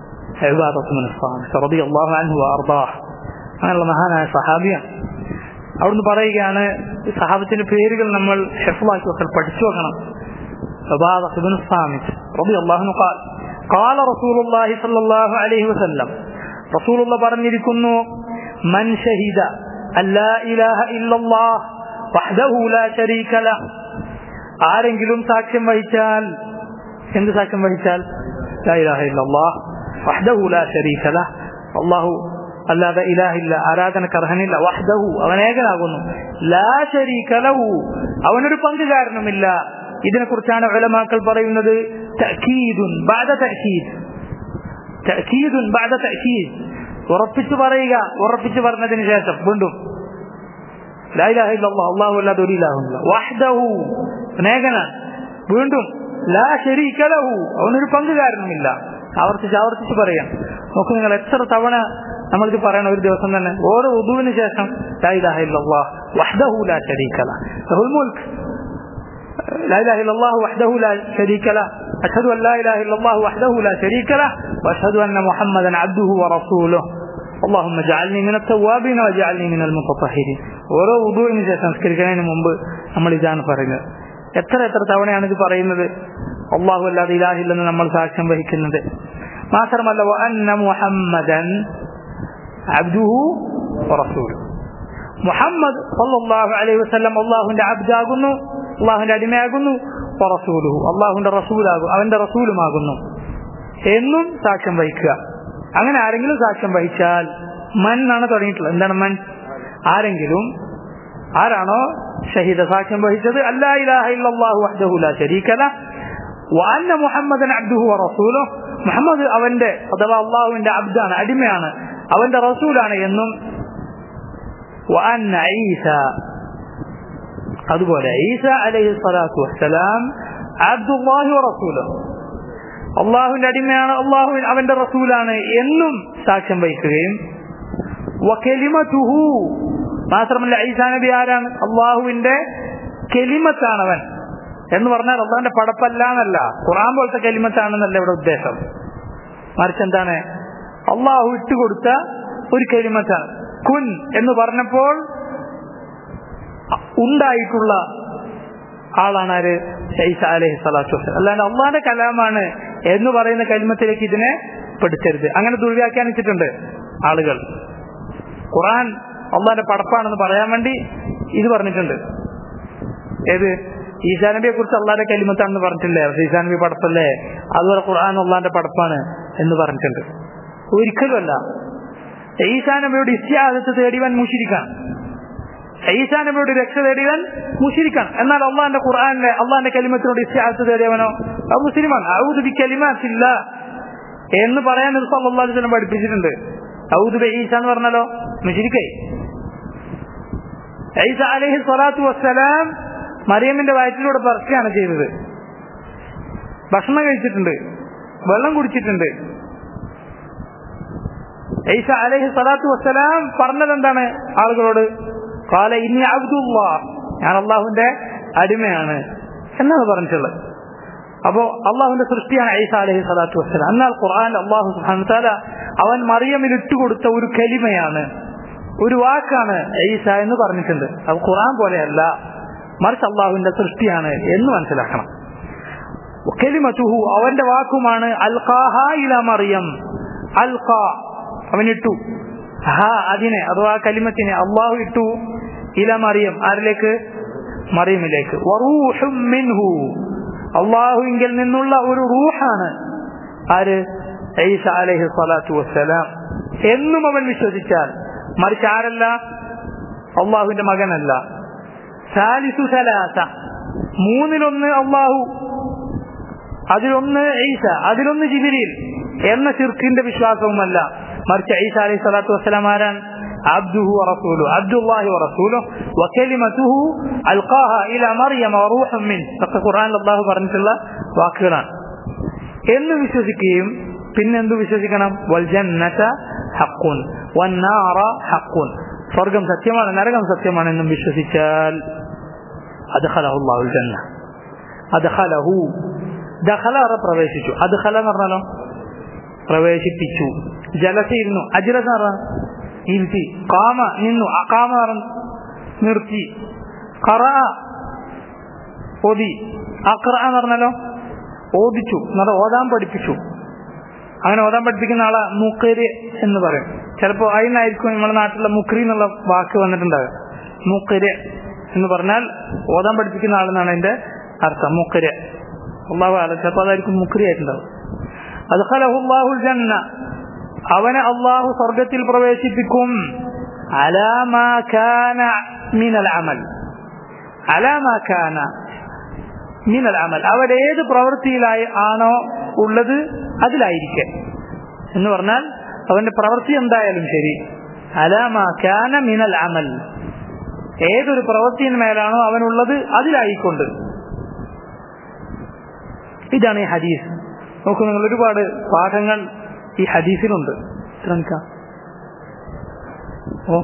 [SPEAKER 1] അങ്ങനെയുള്ള മഹാനായ സഹാബിയാണ് അവിടുന്ന് പറയുകയാണ് സഹാബത്തിന്റെ പേരുകൾ നമ്മൾ ഷെഫാക്കി വെക്കൽ പഠിച്ചു വെക്കണം قال رسول الله صلى الله عليه وسلم رسول الله പറഞ്ഞിരിക്കുന്നു من شهد أن لا إله إلا الله وحده لا شريك له ആരെങ്കിലും സാക്ഷ്യം വഹിച്ചാൽ എന്ത് സാക്ഷ്യം വഹിച്ചാൽ لا إله إلا الله وحده لا شريك له الله അല്ലാതെ ഇലാഹില്ല ആരാധനക്ക് അർഹനില്ല വഹ്ദഹു അവൻ ഏകനാകുന്നു ലാ ശരീക ലഹു അവനൊരു പങ്കുകാരനുമില്ല ഇതിനെക്കുറിച്ചാണ് ഉലമാക്കൾ പറയുന്നത് തഅക്കീദുൻ ബഅദ തഅക്കീദ് തഅക്കീദുൻ ബഅദ തഅക്കീദ് ഉറപ്പിച്ചു പറയുക ഉറപ്പിച്ചു പറഞ്ഞതിന് ശേഷം വീണ്ടും അള്ളാഹു അല്ലാതെ ഒരു ഇലാഹുമില്ല വഹ്ദഹു അനേകനാണ് വീണ്ടും ലാ ശരീക ലഹു അവനൊരു പങ്കുകാരനുമില്ല ആവർത്തിച്ച് ആവർത്തിച്ച് പറയാം നോക്ക് നിങ്ങൾ എത്ര തവണ നമ്മൾക്ക് പറയണം ഒരു ദിവസം തന്നെ ഓരോ ഉദുവിന് ശേഷം ലാ ഇലാഹ ഇല്ലല്ലാഹ് വഹ്ദഹു ലാ ശരീക ലഹു ലഹുൽ മുൽക്ക് لا إله إلا الله وحده لا شريك له أشهد أن لا إله إلا الله وحده لا شريك له وأشهد أن محمدا عبده ورسوله اللهم اجعلني من التوابين واجعلني من المتطهرين ഓരോ ഉദുവിന് ശേഷം സംസ്കരിക്കുന്നതിന് മുമ്പ് നമ്മൾ ഇതാണ് പറയുന്നത് എത്ര എത്ര തവണയാണ് ഇത് പറയുന്നത് അള്ളാഹു അല്ലാതെ ഇലാഹില്ലെന്ന് നമ്മൾ സാക്ഷ്യം വഹിക്കുന്നത് മാത്രമല്ല വഅന്ന മുഹമ്മദൻ അബ്ദുഹു വറസൂലുഹു മുഹമ്മദ് സല്ലല്ലാഹു അലൈഹി വസല്ലം അള്ളാഹുവിന്റെ അബ്ദാകുന്നു അള്ളാഹുവിന്റെ അടിമയാകുന്നു റസൂലുഹു അള്ളാഹുവിന്റെ റസൂലാകും അവന്റെ റസൂലുമാകുന്നു എന്നും സാക്ഷ്യം വഹിക്കുക അങ്ങനെ ആരെങ്കിലും സാക്ഷ്യം വഹിച്ചാൽ മൻ എന്നാണ് തുടങ്ങിയിട്ടുള്ളത് എന്താണ് മൻ ആരെങ്കിലും ആരാണോ ഷഹീദ സാക്ഷ്യം വഹിച്ചത് അല്ലാ ഇലാഹ ഇല്ലല്ലാഹു വഹ്ദഹു ലാ ശരീക ലഹ് വഅന്ന മുഹമ്മദൻ അബ്ദുഹു വറസൂലുഹു മുഹമ്മദ് അവന്റെ അഥവാ അള്ളാഹുവിന്റെ അബ്ദാണ് അടിമയാണ് അവന്റെ റസൂലാണ് എന്നും വഅന്ന ഈസ അതുപോലെ ഈസ അലൈഹി സ്വലാത്തു വസ്സലാം അബ്ദുല്ലാഹി റസൂലോ അള്ളാഹുവിന്റെ അടിമയാണ് അള്ളാഹു അവന്റെ റസൂലാണ് എന്നും സാക്ഷ്യം വഹിക്കുകയും വകലിമതുഹു മാത്രമല്ല ഈസാ നബി ആരാണ് അള്ളാഹുവിന്റെ കെലിമത്താണവൻ എന്ന് പറഞ്ഞാൽ അള്ളാഹിന്റെ പടപ്പല്ല എന്നല്ല ഖുറാൻ പോലത്തെ കെലിമത്താണെന്നല്ല ഇവിടെ ഉദ്ദേശം മറിച്ച് എന്താണ് അള്ളാഹു ഇട്ടുകൊടുത്ത ഒരു കെലിമത്താണ് കുൻ എന്ന് പറഞ്ഞപ്പോൾ ഉണ്ടായിട്ടുള്ള ആളാണ് ആര് ഐസ അലഹി സ്വലാത്തു വസ്സലാം അല്ലാണ്ട് അള്ളാന്റെ കലാമാണ് എന്ന് പറയുന്ന കലിമത്തിലേക്ക് ഇതിനെ പെടുത്തരുത് അങ്ങനെ ദുർവ്യാഖ്യാനിച്ചിട്ടുണ്ട് ആളുകൾ ഖുറാൻ അള്ളാന്റെ പടപ്പാണെന്ന് പറയാൻ വേണ്ടി ഇത് പറഞ്ഞിട്ടുണ്ട് ഏത് ഈസാ നബിയെ കുറിച്ച് അള്ളാന്റെ കലിമത്താണെന്ന് പറഞ്ഞിട്ടില്ലേ ഈസാ നബി പടപ്പല്ലേ അതുപോലെ ഖുർആൻ അള്ളാന്റെ പടപ്പാണ് എന്ന് പറഞ്ഞിട്ടുണ്ട് ഒരിക്കലുമല്ല ഈസാ നബിയോട് ഇസ്യാദത്ത് തേടിവൻ മുഷിരിക്കാൻ ഈസാ നബിയോട് രക്ഷ തേടിയവൻ മുഷിരിക്കാൻ എന്നാൽ അള്ളാന്റെ ഖുർആാനിലെ അള്ളാന്റെ കലിമത്തിനോട് ഇസ്യാദത്ത് തേടിയവനോ അത് മുസ്ലിമാണ് ഔദുബി കലിമാത്തില്ല എന്ന് പറയാൻ അള്ളാഹുലം പഠിപ്പിച്ചിട്ടുണ്ട് ഔദുബി ഈസ എന്ന് പറഞ്ഞാലോ മുഷിരിക്കൈ ഈസ അലഹി സ്വലാത്തു വസ്സലാം മറിയമ്മിന്റെ വയറ്റിലൂടെ പറക്കുകയാണ് ചെയ്തത് ഭക്ഷണം കഴിച്ചിട്ടുണ്ട് വെള്ളം കുടിച്ചിട്ടുണ്ട് ഈസ അലഹി സ്വലാത്തു വസ്സലാം പറഞ്ഞത് എന്താണ് ആളുകളോട് കാല ഇനി അബ്ദുള്ള ഞാൻ അള്ളാഹുവിന്റെ അടിമയാണ് എന്നാണ് പറഞ്ഞിട്ടുള്ളത് അപ്പോ അള്ളാഹുവിന്റെ സൃഷ്ടിയാണ് ഐസ അലഹി സ്വലാത്തു വസ്സലാം എന്നാൽ ഖുർആൻ അള്ളാഹു സുഹാൻതാല അവൻ മറിയമിൽ ഇട്ടുകൊടുത്ത ഒരു കലിമയാണ് ഒരു വാക്കാണ് ഐസ എന്ന് പറഞ്ഞിട്ടുണ്ട് അത് ഖുർആൻ പോലെയല്ല മറിച്ച് അള്ളാഹുവിന്റെ സൃഷ്ടിയാണ് എന്ന് മനസ്സിലാക്കണം കലിമത്തുഹു അവന്റെ വാക്കുമാണ് അൽഖാഹ ഇല മറിയം അൽഖാ അവനിട്ടു ഹ അതിനെ അഥവാ കലിമത്തിനെ അള്ളാഹു ഇട്ടു ഇല മറിയം ആരിലേക്ക് മറിയമിലേക്ക് മിൻഹു അള്ളാഹുവിങ്കിൽ നിന്നുള്ള ഒരു റൂഹാണ് ആര് ഐസ അലൈഹി സ്വലാത്തു വസ്സലാം എന്നും അവൻ വിശ്വസിച്ചാൽ മറിച്ച് ആരല്ല അള്ളാഹുവിന്റെ മകനല്ല സാലിസു സലാസ മൂന്നിലൊന്ന് അള്ളാഹു അതിലൊന്ന് ഈസ അതിലൊന്ന് ജിബിരിൽ എന്ന ചിർക്കിന്റെ വിശ്വാസവുമല്ല മറിച്ച് ഈസ അലൈഹി സ്വലാത്തു വസ്സലാം ആരാൻ عبده ورسوله عبد الله ورسوله وكلمته ألقاها إلى مريم وروح منه فقط ഖുർആൻ അള്ളാഹു പറഞ്ഞിട്ടുള്ള വാക്കുകളാണ് എന്ന് വിശ്വസിക്കുകയും പിന്നെന്തു വിശ്വസിക്കണം വൽജന്നത ഹക്കുൻ വന്നാറ ഹക്കുൻ സ്വർഗം സത്യമാണ് നരകം സത്യമാണ് എന്നും വിശ്വസിച്ചാൽ അദ്ഖലഹു അല്ലാഹുൽ ജന്ന അദ്ഖലഹു ദഖല പ്രവേശിച്ചു അദ്ഖല എന്ന് പറഞ്ഞാലോ പ്രവേശിപ്പിച്ചു ജലസ ഇരുന്നു അജ്ലസ ഇരുത്തി കാമ നിന്നു അകാമ നിർത്തി കറ ഓതി അക്ര എന്ന് പറഞ്ഞാലോ ഓദിച്ചു എന്നത് ഓതാൻ പഠിപ്പിച്ചു അങ്ങനെ ഓതാൻ പഠിപ്പിക്കുന്ന ആളെ മുക്കര് എന്ന് പറയും ചിലപ്പോൾ അതിനായിരിക്കും നമ്മുടെ നാട്ടിലെ മുക്രി എന്നുള്ള വാക്ക് വന്നിട്ടുണ്ടാവുക മുക്കര് എന്ന് പറഞ്ഞാൽ ഓതാൻ പഠിപ്പിക്കുന്ന ആളെന്നാണ് അതിന്റെ അർത്ഥം മുക്കര് അള്ളാഹു ആല ചിലപ്പോൾ അതായിരിക്കും മുക്രി ആയിട്ടുണ്ടാവും അദ്ഖലഹുല്ലാഹുൽ ജന്ന അവനെ അള്ളാഹു സ്വർഗത്തിൽ പ്രവേശിപ്പിക്കും അലാമാ കാന മിനൽ അമൽ അലാമാ കാന മിനൽ അമൽ അവരേത് പ്രവൃത്തിയിലായി ആണോ ഉള്ളത് അതിലായിരിക്കെ എന്ന് പറഞ്ഞാൽ അവന്റെ പ്രവൃത്തി എന്തായാലും ശരി അലാമാ കാന മിനൽ അമൽ ഏതൊരു പ്രവൃത്തിയിന്മേലാണോ അവനുള്ളത് അതിലായിക്കൊണ്ട് ഇതാണ് ഈ ഹദീസ് നോക്കൂ നിങ്ങൾ ഒരുപാട് പാഠങ്ങൾ ഈ ഹദീസിലുണ്ട് ശ്രമിക്കാം ഓ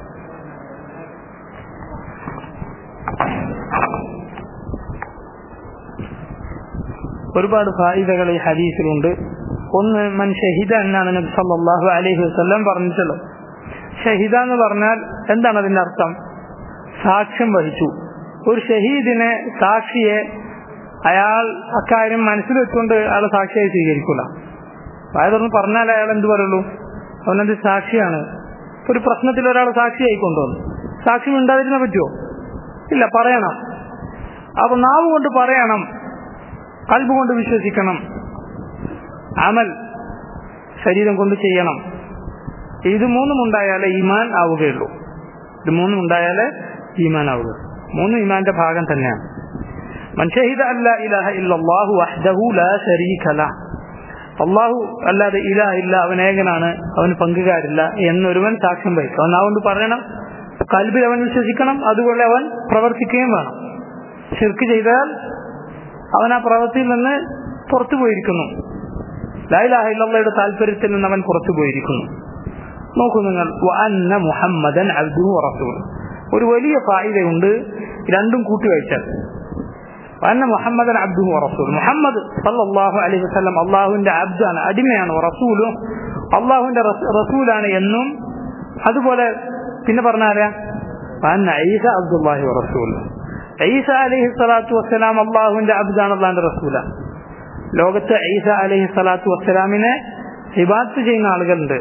[SPEAKER 1] ഒരുപാട് ഫായിദകൾ ഈ ഹദീസിലുണ്ട് ഒന്ന് മൻ ഷഹിദ എന്നാണ് നബി സല്ലല്ലാഹു അലൈഹി വസല്ലം പറഞ്ഞിട്ടുള്ളത് ഷഹിദ എന്ന് പറഞ്ഞാൽ എന്താണ് അതിന്റെ അർത്ഥം സാക്ഷ്യം വഹിച്ചു ഒരു ഷഹീദിനെ സാക്ഷിയെ അയാൾ അക്കാര്യം മനസ്സിൽ വെച്ചുകൊണ്ട് അയാൾ സാക്ഷിയായി സ്വീകരിക്കൂല അതായതൊന്ന് പറഞ്ഞാൽ അയാൾ എന്ത് പറയുള്ളൂ അവനത് സാക്ഷിയാണ് ഒരു പ്രശ്നത്തിൽ ഒരാൾ സാക്ഷിയായി കൊണ്ടുവന്നു സാക്ഷ്യം ഉണ്ടാതിരുന്ന പറ്റുമോ ഇല്ല പറയണം അപ്പൊ നാവ് കൊണ്ട് പറയണം കൽബ് കൊണ്ട് വിശ്വസിക്കണം അമൽ ശരീരം കൊണ്ട് ചെയ്യണം ഇത് മൂന്നും ഉണ്ടായാലേ ഈമാൻ ആവുകയുള്ളൂ ഇത് മൂന്നും ഉണ്ടായാലേ ഈമാൻ ആവുക മൂന്ന് ഈമാന്റെ ഭാഗം തന്നെയാണ് മൻഷഹിദ അല്ല ഇലാഹ ഇല്ലാഹു വഹ്ദഹു ലാ ശരീക ല അള്ളാഹു അല്ലാതെ ഇലാഹ ഇല്ല അവൻ ഏകനാണ് അവന് പങ്കുകാരില്ല എന്നൊരുവൻ സാക്ഷ്യം വഹിക്കും അവൻ അതുകൊണ്ട് പറയണം കൽബിൽ അവൻ വിശ്വസിക്കണം അതുപോലെ അവൻ പ്രവർത്തിക്കുകയും വേണം ശിർക്ക് ചെയ്താൽ അവൻ ആ പ്രവൃത്തിയിൽ നിന്ന് പുറത്തു പോയിരിക്കുന്നു ലായിലാഹ ഇല്ലയുടെ താല്പര്യത്തിൽ നിന്ന് അവൻ പുറത്തു പോയിരിക്കുന്നു നോക്കൂ നിങ്ങൾ അന്ന മുഹമ്മദൻ അബ്ദു റസൂൽ ഒരു വലിയ ഫായിദയുണ്ട് രണ്ടും കൂട്ടി വായിച്ചാൽ അന്ന മുഹമ്മദൻ അബ്ദു റസൂൽ മുഹമ്മദ് സല്ലല്ലാഹു അലൈഹി വസല്ലം അള്ളാഹുവിന്റെ അബ്ദാണ് അടിമയാണ് റസൂലും അള്ളാഹുവിന്റെ റസൂലാണ് എന്നും അതുപോലെ പിന്നെ പറഞ്ഞാരാ അന്ന ഈസ അബ്ദുല്ലാഹി റസൂൽ ഈസ അലൈഹി സ്വലാത്തു വസ്സലാം അള്ളാഹുവിന്റെ അബ്ദാണ് അള്ളാഹിന്റെ റസൂല ലോകത്ത് ഈസ അലൈഹി സ്വലാത്തു വസ്സലാമിനെ ഹിബാത്ത് ചെയ്യുന്ന ആളുകളുണ്ട്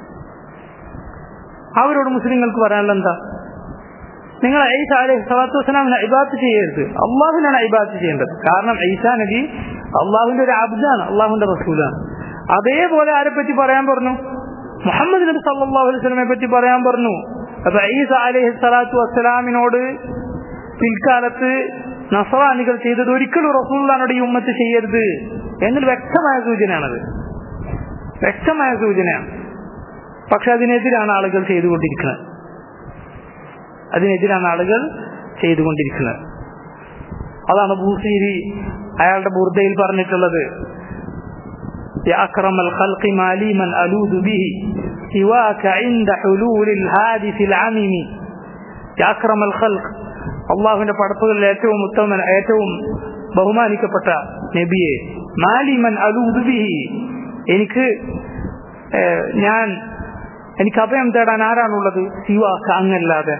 [SPEAKER 1] അവരോട് മുസ്ലിങ്ങൾക്ക് പറയാനുള്ള എന്താ നിങ്ങൾ ഐസ അലൈഹി സ്വലാത്തു വസ്സലാമിനെ ഇബാത്ത് ചെയ്യരുത് അള്ളാഹുവിനാണ് ഇബാത്ത് ചെയ്യേണ്ടത് കാരണം ഐസ നബി അള്ളാഹുവിന്റെ ഒരു അബ്ദാണ് അള്ളാഹുവിന്റെ റസൂലാണ് അതേപോലെ ആരെ പറ്റി പറയാൻ പറഞ്ഞു മുഹമ്മദ് നബി സല്ലാഹു അലൈഹി സ്വലമെ പറ്റി പറയാൻ പറഞ്ഞു അപ്പൊ ഈസ അലൈഹി സ്വലാത്തു വസ്സലാമിനോട് പിൽക്കാലത്ത് നസറാനികൾ ചെയ്തത് ഒരിക്കലും റസൂള്ളാനോട് ഈ ഉമ്മത്ത് ചെയ്യരുത് എന്നൊരു വ്യക്തമായ സൂചനയാണത് വ്യക്തമായ സൂചനയാണ് പക്ഷെ അതിനെതിരാണ് ആളുകൾ ചെയ്തുകൊണ്ടിരിക്കുന്നത് അതിനെതിരാണ് ആളുകൾ ചെയ്തുകൊണ്ടിരിക്കുന്നത് അതാണ് ബൂസീരി അയാളുടെ ബുർദയിൽ പറഞ്ഞിട്ടുള്ളത് يا أكرم الخلق ما لي من ألوذ به سواك عند حلول الحادث العمم يا أكرم الخلق അള്ളാഹുവിന്റെ പടപ്പുകളിൽ ഏറ്റവും ഉത്തമൻ ഏറ്റവും ബഹുമാനിക്കപ്പെട്ട നബിയെ മാലിമൻ അലൂദുബിഹി എനിക്ക് ഞാൻ എനിക്ക് അഭയം തേടാൻ ആരാണുള്ളത് സിവാക്ക അങ്ങല്ലാതെ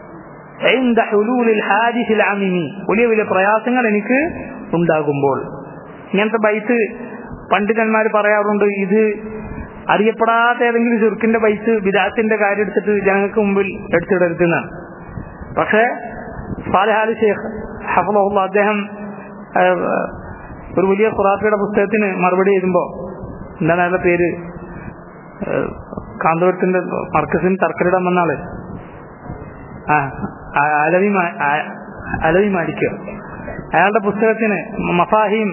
[SPEAKER 1] വലിയ വലിയ പ്രയാസങ്ങൾ എനിക്ക് ഉണ്ടാകുമ്പോൾ ഇങ്ങനത്തെ ബൈത്ത് പണ്ഡിതന്മാർ പറയാറുണ്ട് ഇത് അറിയപ്പെടാത്ത ഏതെങ്കിലും ചെറുക്കിന്റെ ബൈത്ത് വിദാത്തിന്റെ കാര്യം എടുത്തിട്ട് ജനങ്ങൾക്ക് മുമ്പിൽ എടുത്തിടരുതെന്നാണ് പക്ഷേ സാലഹാലി ഷേഖ് ഹഫുള്ള അദ്ദേഹം ഒരു വലിയ ഖുറാഫിയുടെ പുസ്തകത്തിന് മറുപടി എഴുതുമ്പോ എന്താണ് അയാളുടെ പേര് കാന്തപുരത്തിന്റെ മർക്കസിന് തർക്കരിടാൻ വന്നാള് ആ അലവി അലവി മാലിക്ക അയാളുടെ പുസ്തകത്തിന് മഫാഹിം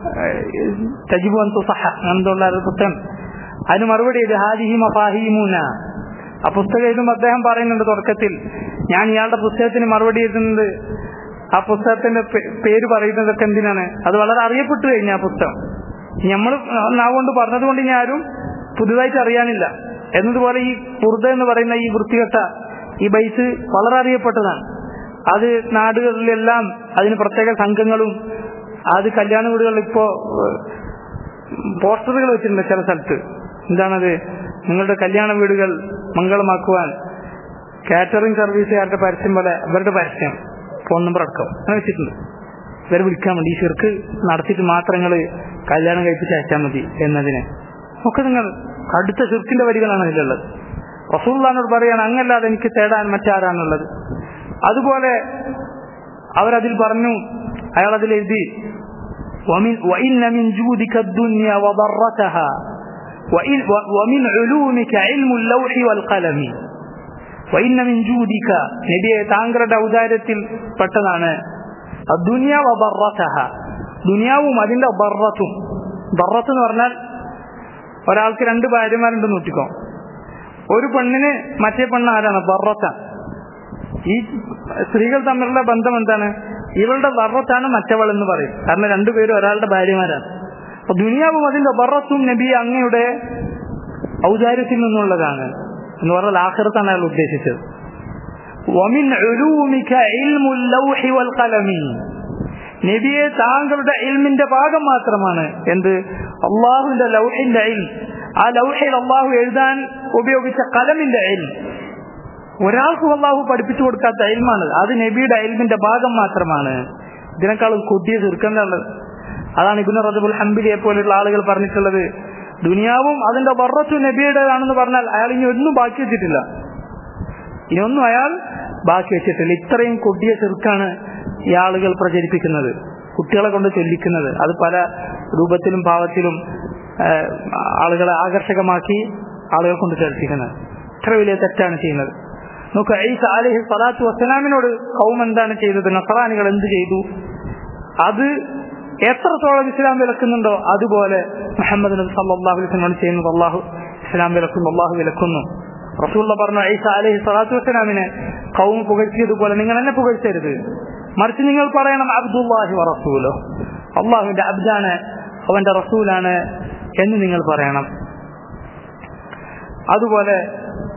[SPEAKER 1] തജിബു അന്തു സഹ അങ്ങനെയുള്ള ഒരു പുസ്തകം അതിന് മറുപടി ചെയ്ത് ഹാജിഹി മഫാഹിമൂന ആ പുസ്തകം എഴുതുമ്പോൾ അദ്ദേഹം പറയുന്നുണ്ട് തുടക്കത്തിൽ ഞാൻ ഇയാളുടെ പുസ്തകത്തിന് മറുപടി എഴുതുന്നത് ആ പുസ്തകത്തിന്റെ പേര് പറയുന്നതൊക്കെ എന്തിനാണ് അത് വളരെ അറിയപ്പെട്ടു കഴിഞ്ഞ ആ പുസ്തകം നമ്മൾ നാവുകൊണ്ട് പറഞ്ഞതുകൊണ്ട് ഇനി ആരും പുതുതായിട്ട് അറിയാനില്ല എന്നതുപോലെ ഈ കുർദ എന്ന് പറയുന്ന ഈ വൃത്തികെട്ട ഈ ബൈസ് വളരെ അറിയപ്പെട്ടതാണ് അത് നാടുകളിലെല്ലാം അതിന് പ്രത്യേക സംഘങ്ങളും അത് കല്യാണ വീടുകളിൽ ഇപ്പോ പോസ്റ്ററുകൾ വെച്ചിട്ടുണ്ട് ചില സ്ഥലത്ത് എന്താണത് നിങ്ങളുടെ കല്യാണ വീടുകൾ മംഗളമാക്കുവാൻ കാറ്ററിംഗ് സർവീസുകാരുടെ പരസ്യം പോലെ അവരുടെ പരസ്യം ഫോൺ നമ്പർ അടക്കം അങ്ങനെ വെച്ചിട്ടുണ്ട് ഇവരെ വിളിക്കാൻ വേണ്ടി ഈ ചെറുക്ക് നടത്തിയിട്ട് മാത്രം നിങ്ങൾ കല്യാണം കഴിപ്പിച്ച് അയച്ചാൽ മതി എന്നതിന് ഒക്കെ നിങ്ങൾ അടുത്ത ചെറുക്കിന്റെ വരികളാണ് ഇതിലുള്ളത് റസൂള്ളാനോട് പറയാണ് അങ്ങല്ലാതെ എനിക്ക് തേടാൻ മറ്റാരാണുള്ളത് അതുപോലെ അവരതിൽ പറഞ്ഞു അയാൾ അതിൽ എഴുതി وإن من جودك الدنيا وضرتها وإن ومن علومك علم اللوح والقلم وإن من جودك നബിയെ താങ്കളുടെ ഔദാര്യത്തിൽ പെട്ടതാണ് ദുനിയ വബറത്തഹ ദുനിയാവും അതിന്റെ ബറത്തും ബറത്ത് എന്ന് പറഞ്ഞാൽ ഒരാൾക്ക് രണ്ട് ഭാര്യമാരുണ്ട് നോട്ടിക്കോ ഒരു പെണ്ണിന് മറ്റേ പെണ്ണ് ആരാണ് ബറത്ത ഈ സ്ത്രീകൾ തമ്മിലുള്ള ബന്ധം എന്താണ് ഇവളുടെ ബറത്താണ് മറ്റവൾ എന്ന് പറയും കാരണം രണ്ടുപേരും ഒരാളുടെ ഭാര്യമാരാണ് അപ്പൊ ദുനിയാവും അതിന്റെ ബറത്തും നബി അങ്ങയുടെ ഔദാര്യത്തിൽ നിന്നുള്ളതാണ് എന്ന് പറഞ്ഞാൽ ആഖിറത്താണ് അയാൾ ഉദ്ദേശിച്ചത് ومن علومك علم اللوح والقلم നബിയെ താങ്കളുടെ ഇൽമിന്റെ ഭാഗം മാത്രമാണ് എന്ത് അള്ളാഹുവിന്റെ ലൗഹിന്റെ ഇൽ ആ ലൗഹിൽ അള്ളാഹു എഴുതാൻ ഉപയോഗിച്ച കലമിന്റെ ഇൽ ഒരാൾക്കും അള്ളാഹു പഠിപ്പിച്ചു കൊടുക്കാത്ത അയൽമാണ് അത് നബിയുടെ അയൽമിന്റെ ഭാഗം മാത്രമാണ് ഇതിനേക്കാളും കൊടിയ ചെറുക്കേണ്ടത് അതാണ് ഇബിന് റജബുൽ ഹംബിലിയെ പോലെയുള്ള ആളുകൾ പറഞ്ഞിട്ടുള്ളത് ദുനിയാവും അതിന്റെ ബറത്തു നബിയുടേതാണെന്ന് പറഞ്ഞാൽ അയാൾ ഇനി ഒന്നും ബാക്കി വെച്ചിട്ടില്ല ഇനിയൊന്നും അയാൾ ബാക്കി വെച്ചിട്ടില്ല ഇത്രയും കൊടിയ ചെറുക്കാണ് ഈ ആളുകൾ പ്രചരിപ്പിക്കുന്നത് കുട്ടികളെ കൊണ്ട് ചൊല്ലിക്കുന്നത് അത് പല രൂപത്തിലും ഭാവത്തിലും ആളുകളെ ആകർഷകമാക്കി ആളുകൾ കൊണ്ട് ചലിപ്പിക്കുന്നത് ഇത്ര വലിയ തെറ്റാണ് ചെയ്യുന്നത് നോക്ക് ഐസ അലഹി സ്വലാത്തു വസ്സലാമിനോട് കൗം എന്താണ് ചെയ്തത് നസറാനികൾ എന്ത് ചെയ്തു അത് എത്രത്തോളം ഇസ്ലാം വിലക്കുന്നുണ്ടോ അതുപോലെ മുഹമ്മദ് നബി സല്ലാഹു അലൈഹിനോട് ചെയ്യുന്നത് അള്ളാഹു ഇസ്ലാം വിലക്കുന്നു അള്ളാഹു വിലക്കുന്നു റസൂള്ള പറഞ്ഞു ഐസ അലഹി സ്വലാത്തു വസ്സലാമിനെ കൗം പുകഴ്ത്തിയതുപോലെ നിങ്ങൾ എന്നെ പുകഴ്ത്തരുത് മറിച്ച് നിങ്ങൾ പറയണം അബ്ദുല്ലാഹി റസൂലോ അള്ളാഹുവിന്റെ അബ്ദാണ് അവന്റെ റസൂലാണ് എന്ന് നിങ്ങൾ പറയണം അതുപോലെ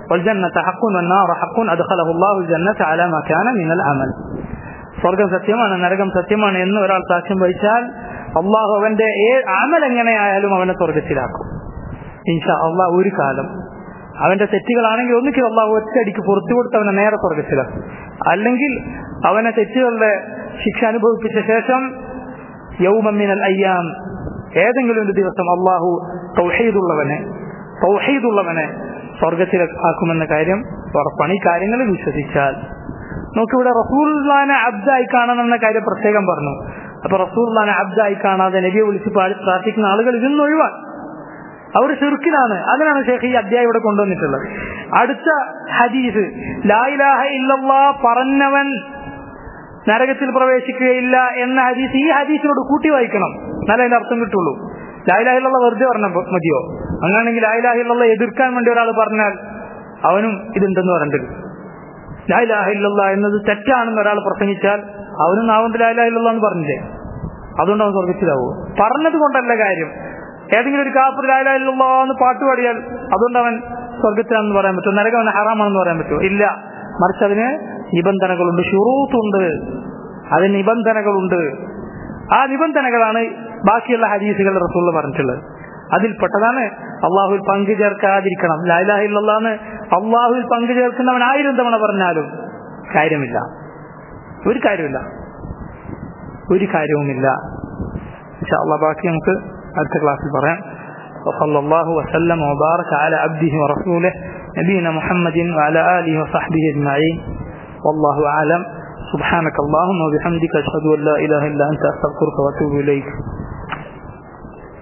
[SPEAKER 1] والجنة حق والنار حق أدخله الله الجنة على ما كان من العمل സ്വർഗം സത്യമാണ് നരകം സത്യമാണ് എന്ന് ഒരാൾ സാക്ഷ്യം വഹിച്ചാൽ അള്ളാഹു അവന്റെ ഏ അമൽ എങ്ങനെയായാലും അവനെ സ്വർഗത്തിലാക്കും ഇൻഷാ അള്ളാഹ് ഒരു കാലം അവന്റെ തെറ്റുകളാണെങ്കിൽ ഒന്നിക്കും അള്ളാഹു ഒറ്റയടിക്ക് പുറത്തു കൊടുത്ത് അവനെ നേരെ സ്വർഗത്തിലാക്കും അല്ലെങ്കിൽ അവനെ തെറ്റുകളുടെ ശിക്ഷ അനുഭവിപ്പിച്ച ശേഷം യൗമമിനൽ അയ്യാം ഏതെങ്കിലും ഒരു ദിവസം അള്ളാഹു തൗഹീദുള്ളവനെ തൗഹീദുള്ളവനെ സ്വർഗത്തിലാക്കുമെന്ന കാര്യം ഉറപ്പാണ് ഈ കാര്യങ്ങൾ വിശ്വസിച്ചാൽ നോക്കിവിടെ റസൂൽനെ അബ്ദായി കാണണമെന്ന കാര്യം പ്രത്യേകം പറഞ്ഞു അപ്പൊ റസൂൽനെ അബ്ദായി കാണാതെ നബിയെ വിളിച്ച് പാടി പ്രാർത്ഥിക്കുന്ന ആളുകൾ ഇതൊന്നും ഒഴിവാണ് അവർ ഷിർക്കിലാണ് അതിനാണ് ഷേഖ് ഈ അധ്യായം ഇവിടെ കൊണ്ടുവന്നിട്ടുള്ളത് അടുത്ത ഹദീസ് ലായിലാഹ ഇല്ലല്ലാ പറഞ്ഞവൻ നരകത്തിൽ പ്രവേശിക്കുകയില്ല എന്ന ഹദീസ് ഈ ഹദീസിനോട് കൂട്ടി വായിക്കണം എന്നാലേ അതിന്റെ അർത്ഥം കിട്ടുള്ളൂ ലായിലാഹിള്ള വെറുതെ പറഞ്ഞ മതിയോ അങ്ങനെയാണെങ്കിൽ ലായിലാഹിള്ള എതിർക്കാൻ വേണ്ടി ഒരാൾ പറഞ്ഞാൽ അവനും ഇതുണ്ടെന്ന് പറയേണ്ടത് ലായിലാഹില്ല എന്നത് തെറ്റാണെന്ന് ഒരാൾ പ്രസംഗിച്ചാൽ അവനും നാവുണ്ട് ലായിലാഹില്ല എന്ന് പറഞ്ഞില്ലേ അതുകൊണ്ട് അവൻ സ്വർഗത്തിലാവൂ പറഞ്ഞത് കൊണ്ടല്ല കാര്യം ഏതെങ്കിലും ഒരു കാപ്പർ ലായിലാഹില്ല എന്ന് പാട്ട് പാടിയാൽ അതുകൊണ്ട് അവൻ സ്വർഗത്തിലാണെന്ന് പറയാൻ പറ്റുമോ നരകം അവൻ ഹറാമാണെന്ന് പറയാൻ പറ്റുമോ ഇല്ല മറിച്ച് അതിന് നിബന്ധനകളുണ്ട് ഷുറൂത്തുണ്ട് അതിന് നിബന്ധനകളുണ്ട് ആ നിബന്ധനകളാണ് ബാക്കിയുള്ള ഹദീസുകൾ റസൂള്ള പറഞ്ഞിട്ടുള്ളത് അതിൽപ്പെട്ടതാണ് അള്ളാഹുവിൽ പങ്കു ചേർക്കാതിരിക്കണം ലായിലാഹില്ലാന്ന് അള്ളാഹുവിൽ പങ്കു ചേർക്കുന്നവൻ ആയിരം തവണ പറഞ്ഞാലും കാര്യമില്ല ഒരു കാര്യമില്ല ഒരു കാര്യവുമില്ല അള്ളാഹ് ബാക്കി നമുക്ക് അടുത്ത ക്ലാസ്സിൽ പറയാം وصلى الله وسلم وبارك على عبده ورسوله نبينا محمد وعلى آله وصحبه أجمعين والله أعلم سبحانك اللهم وبحمدك أشهد أن لا إله إلا أنت أستغفرك وأتوب إليك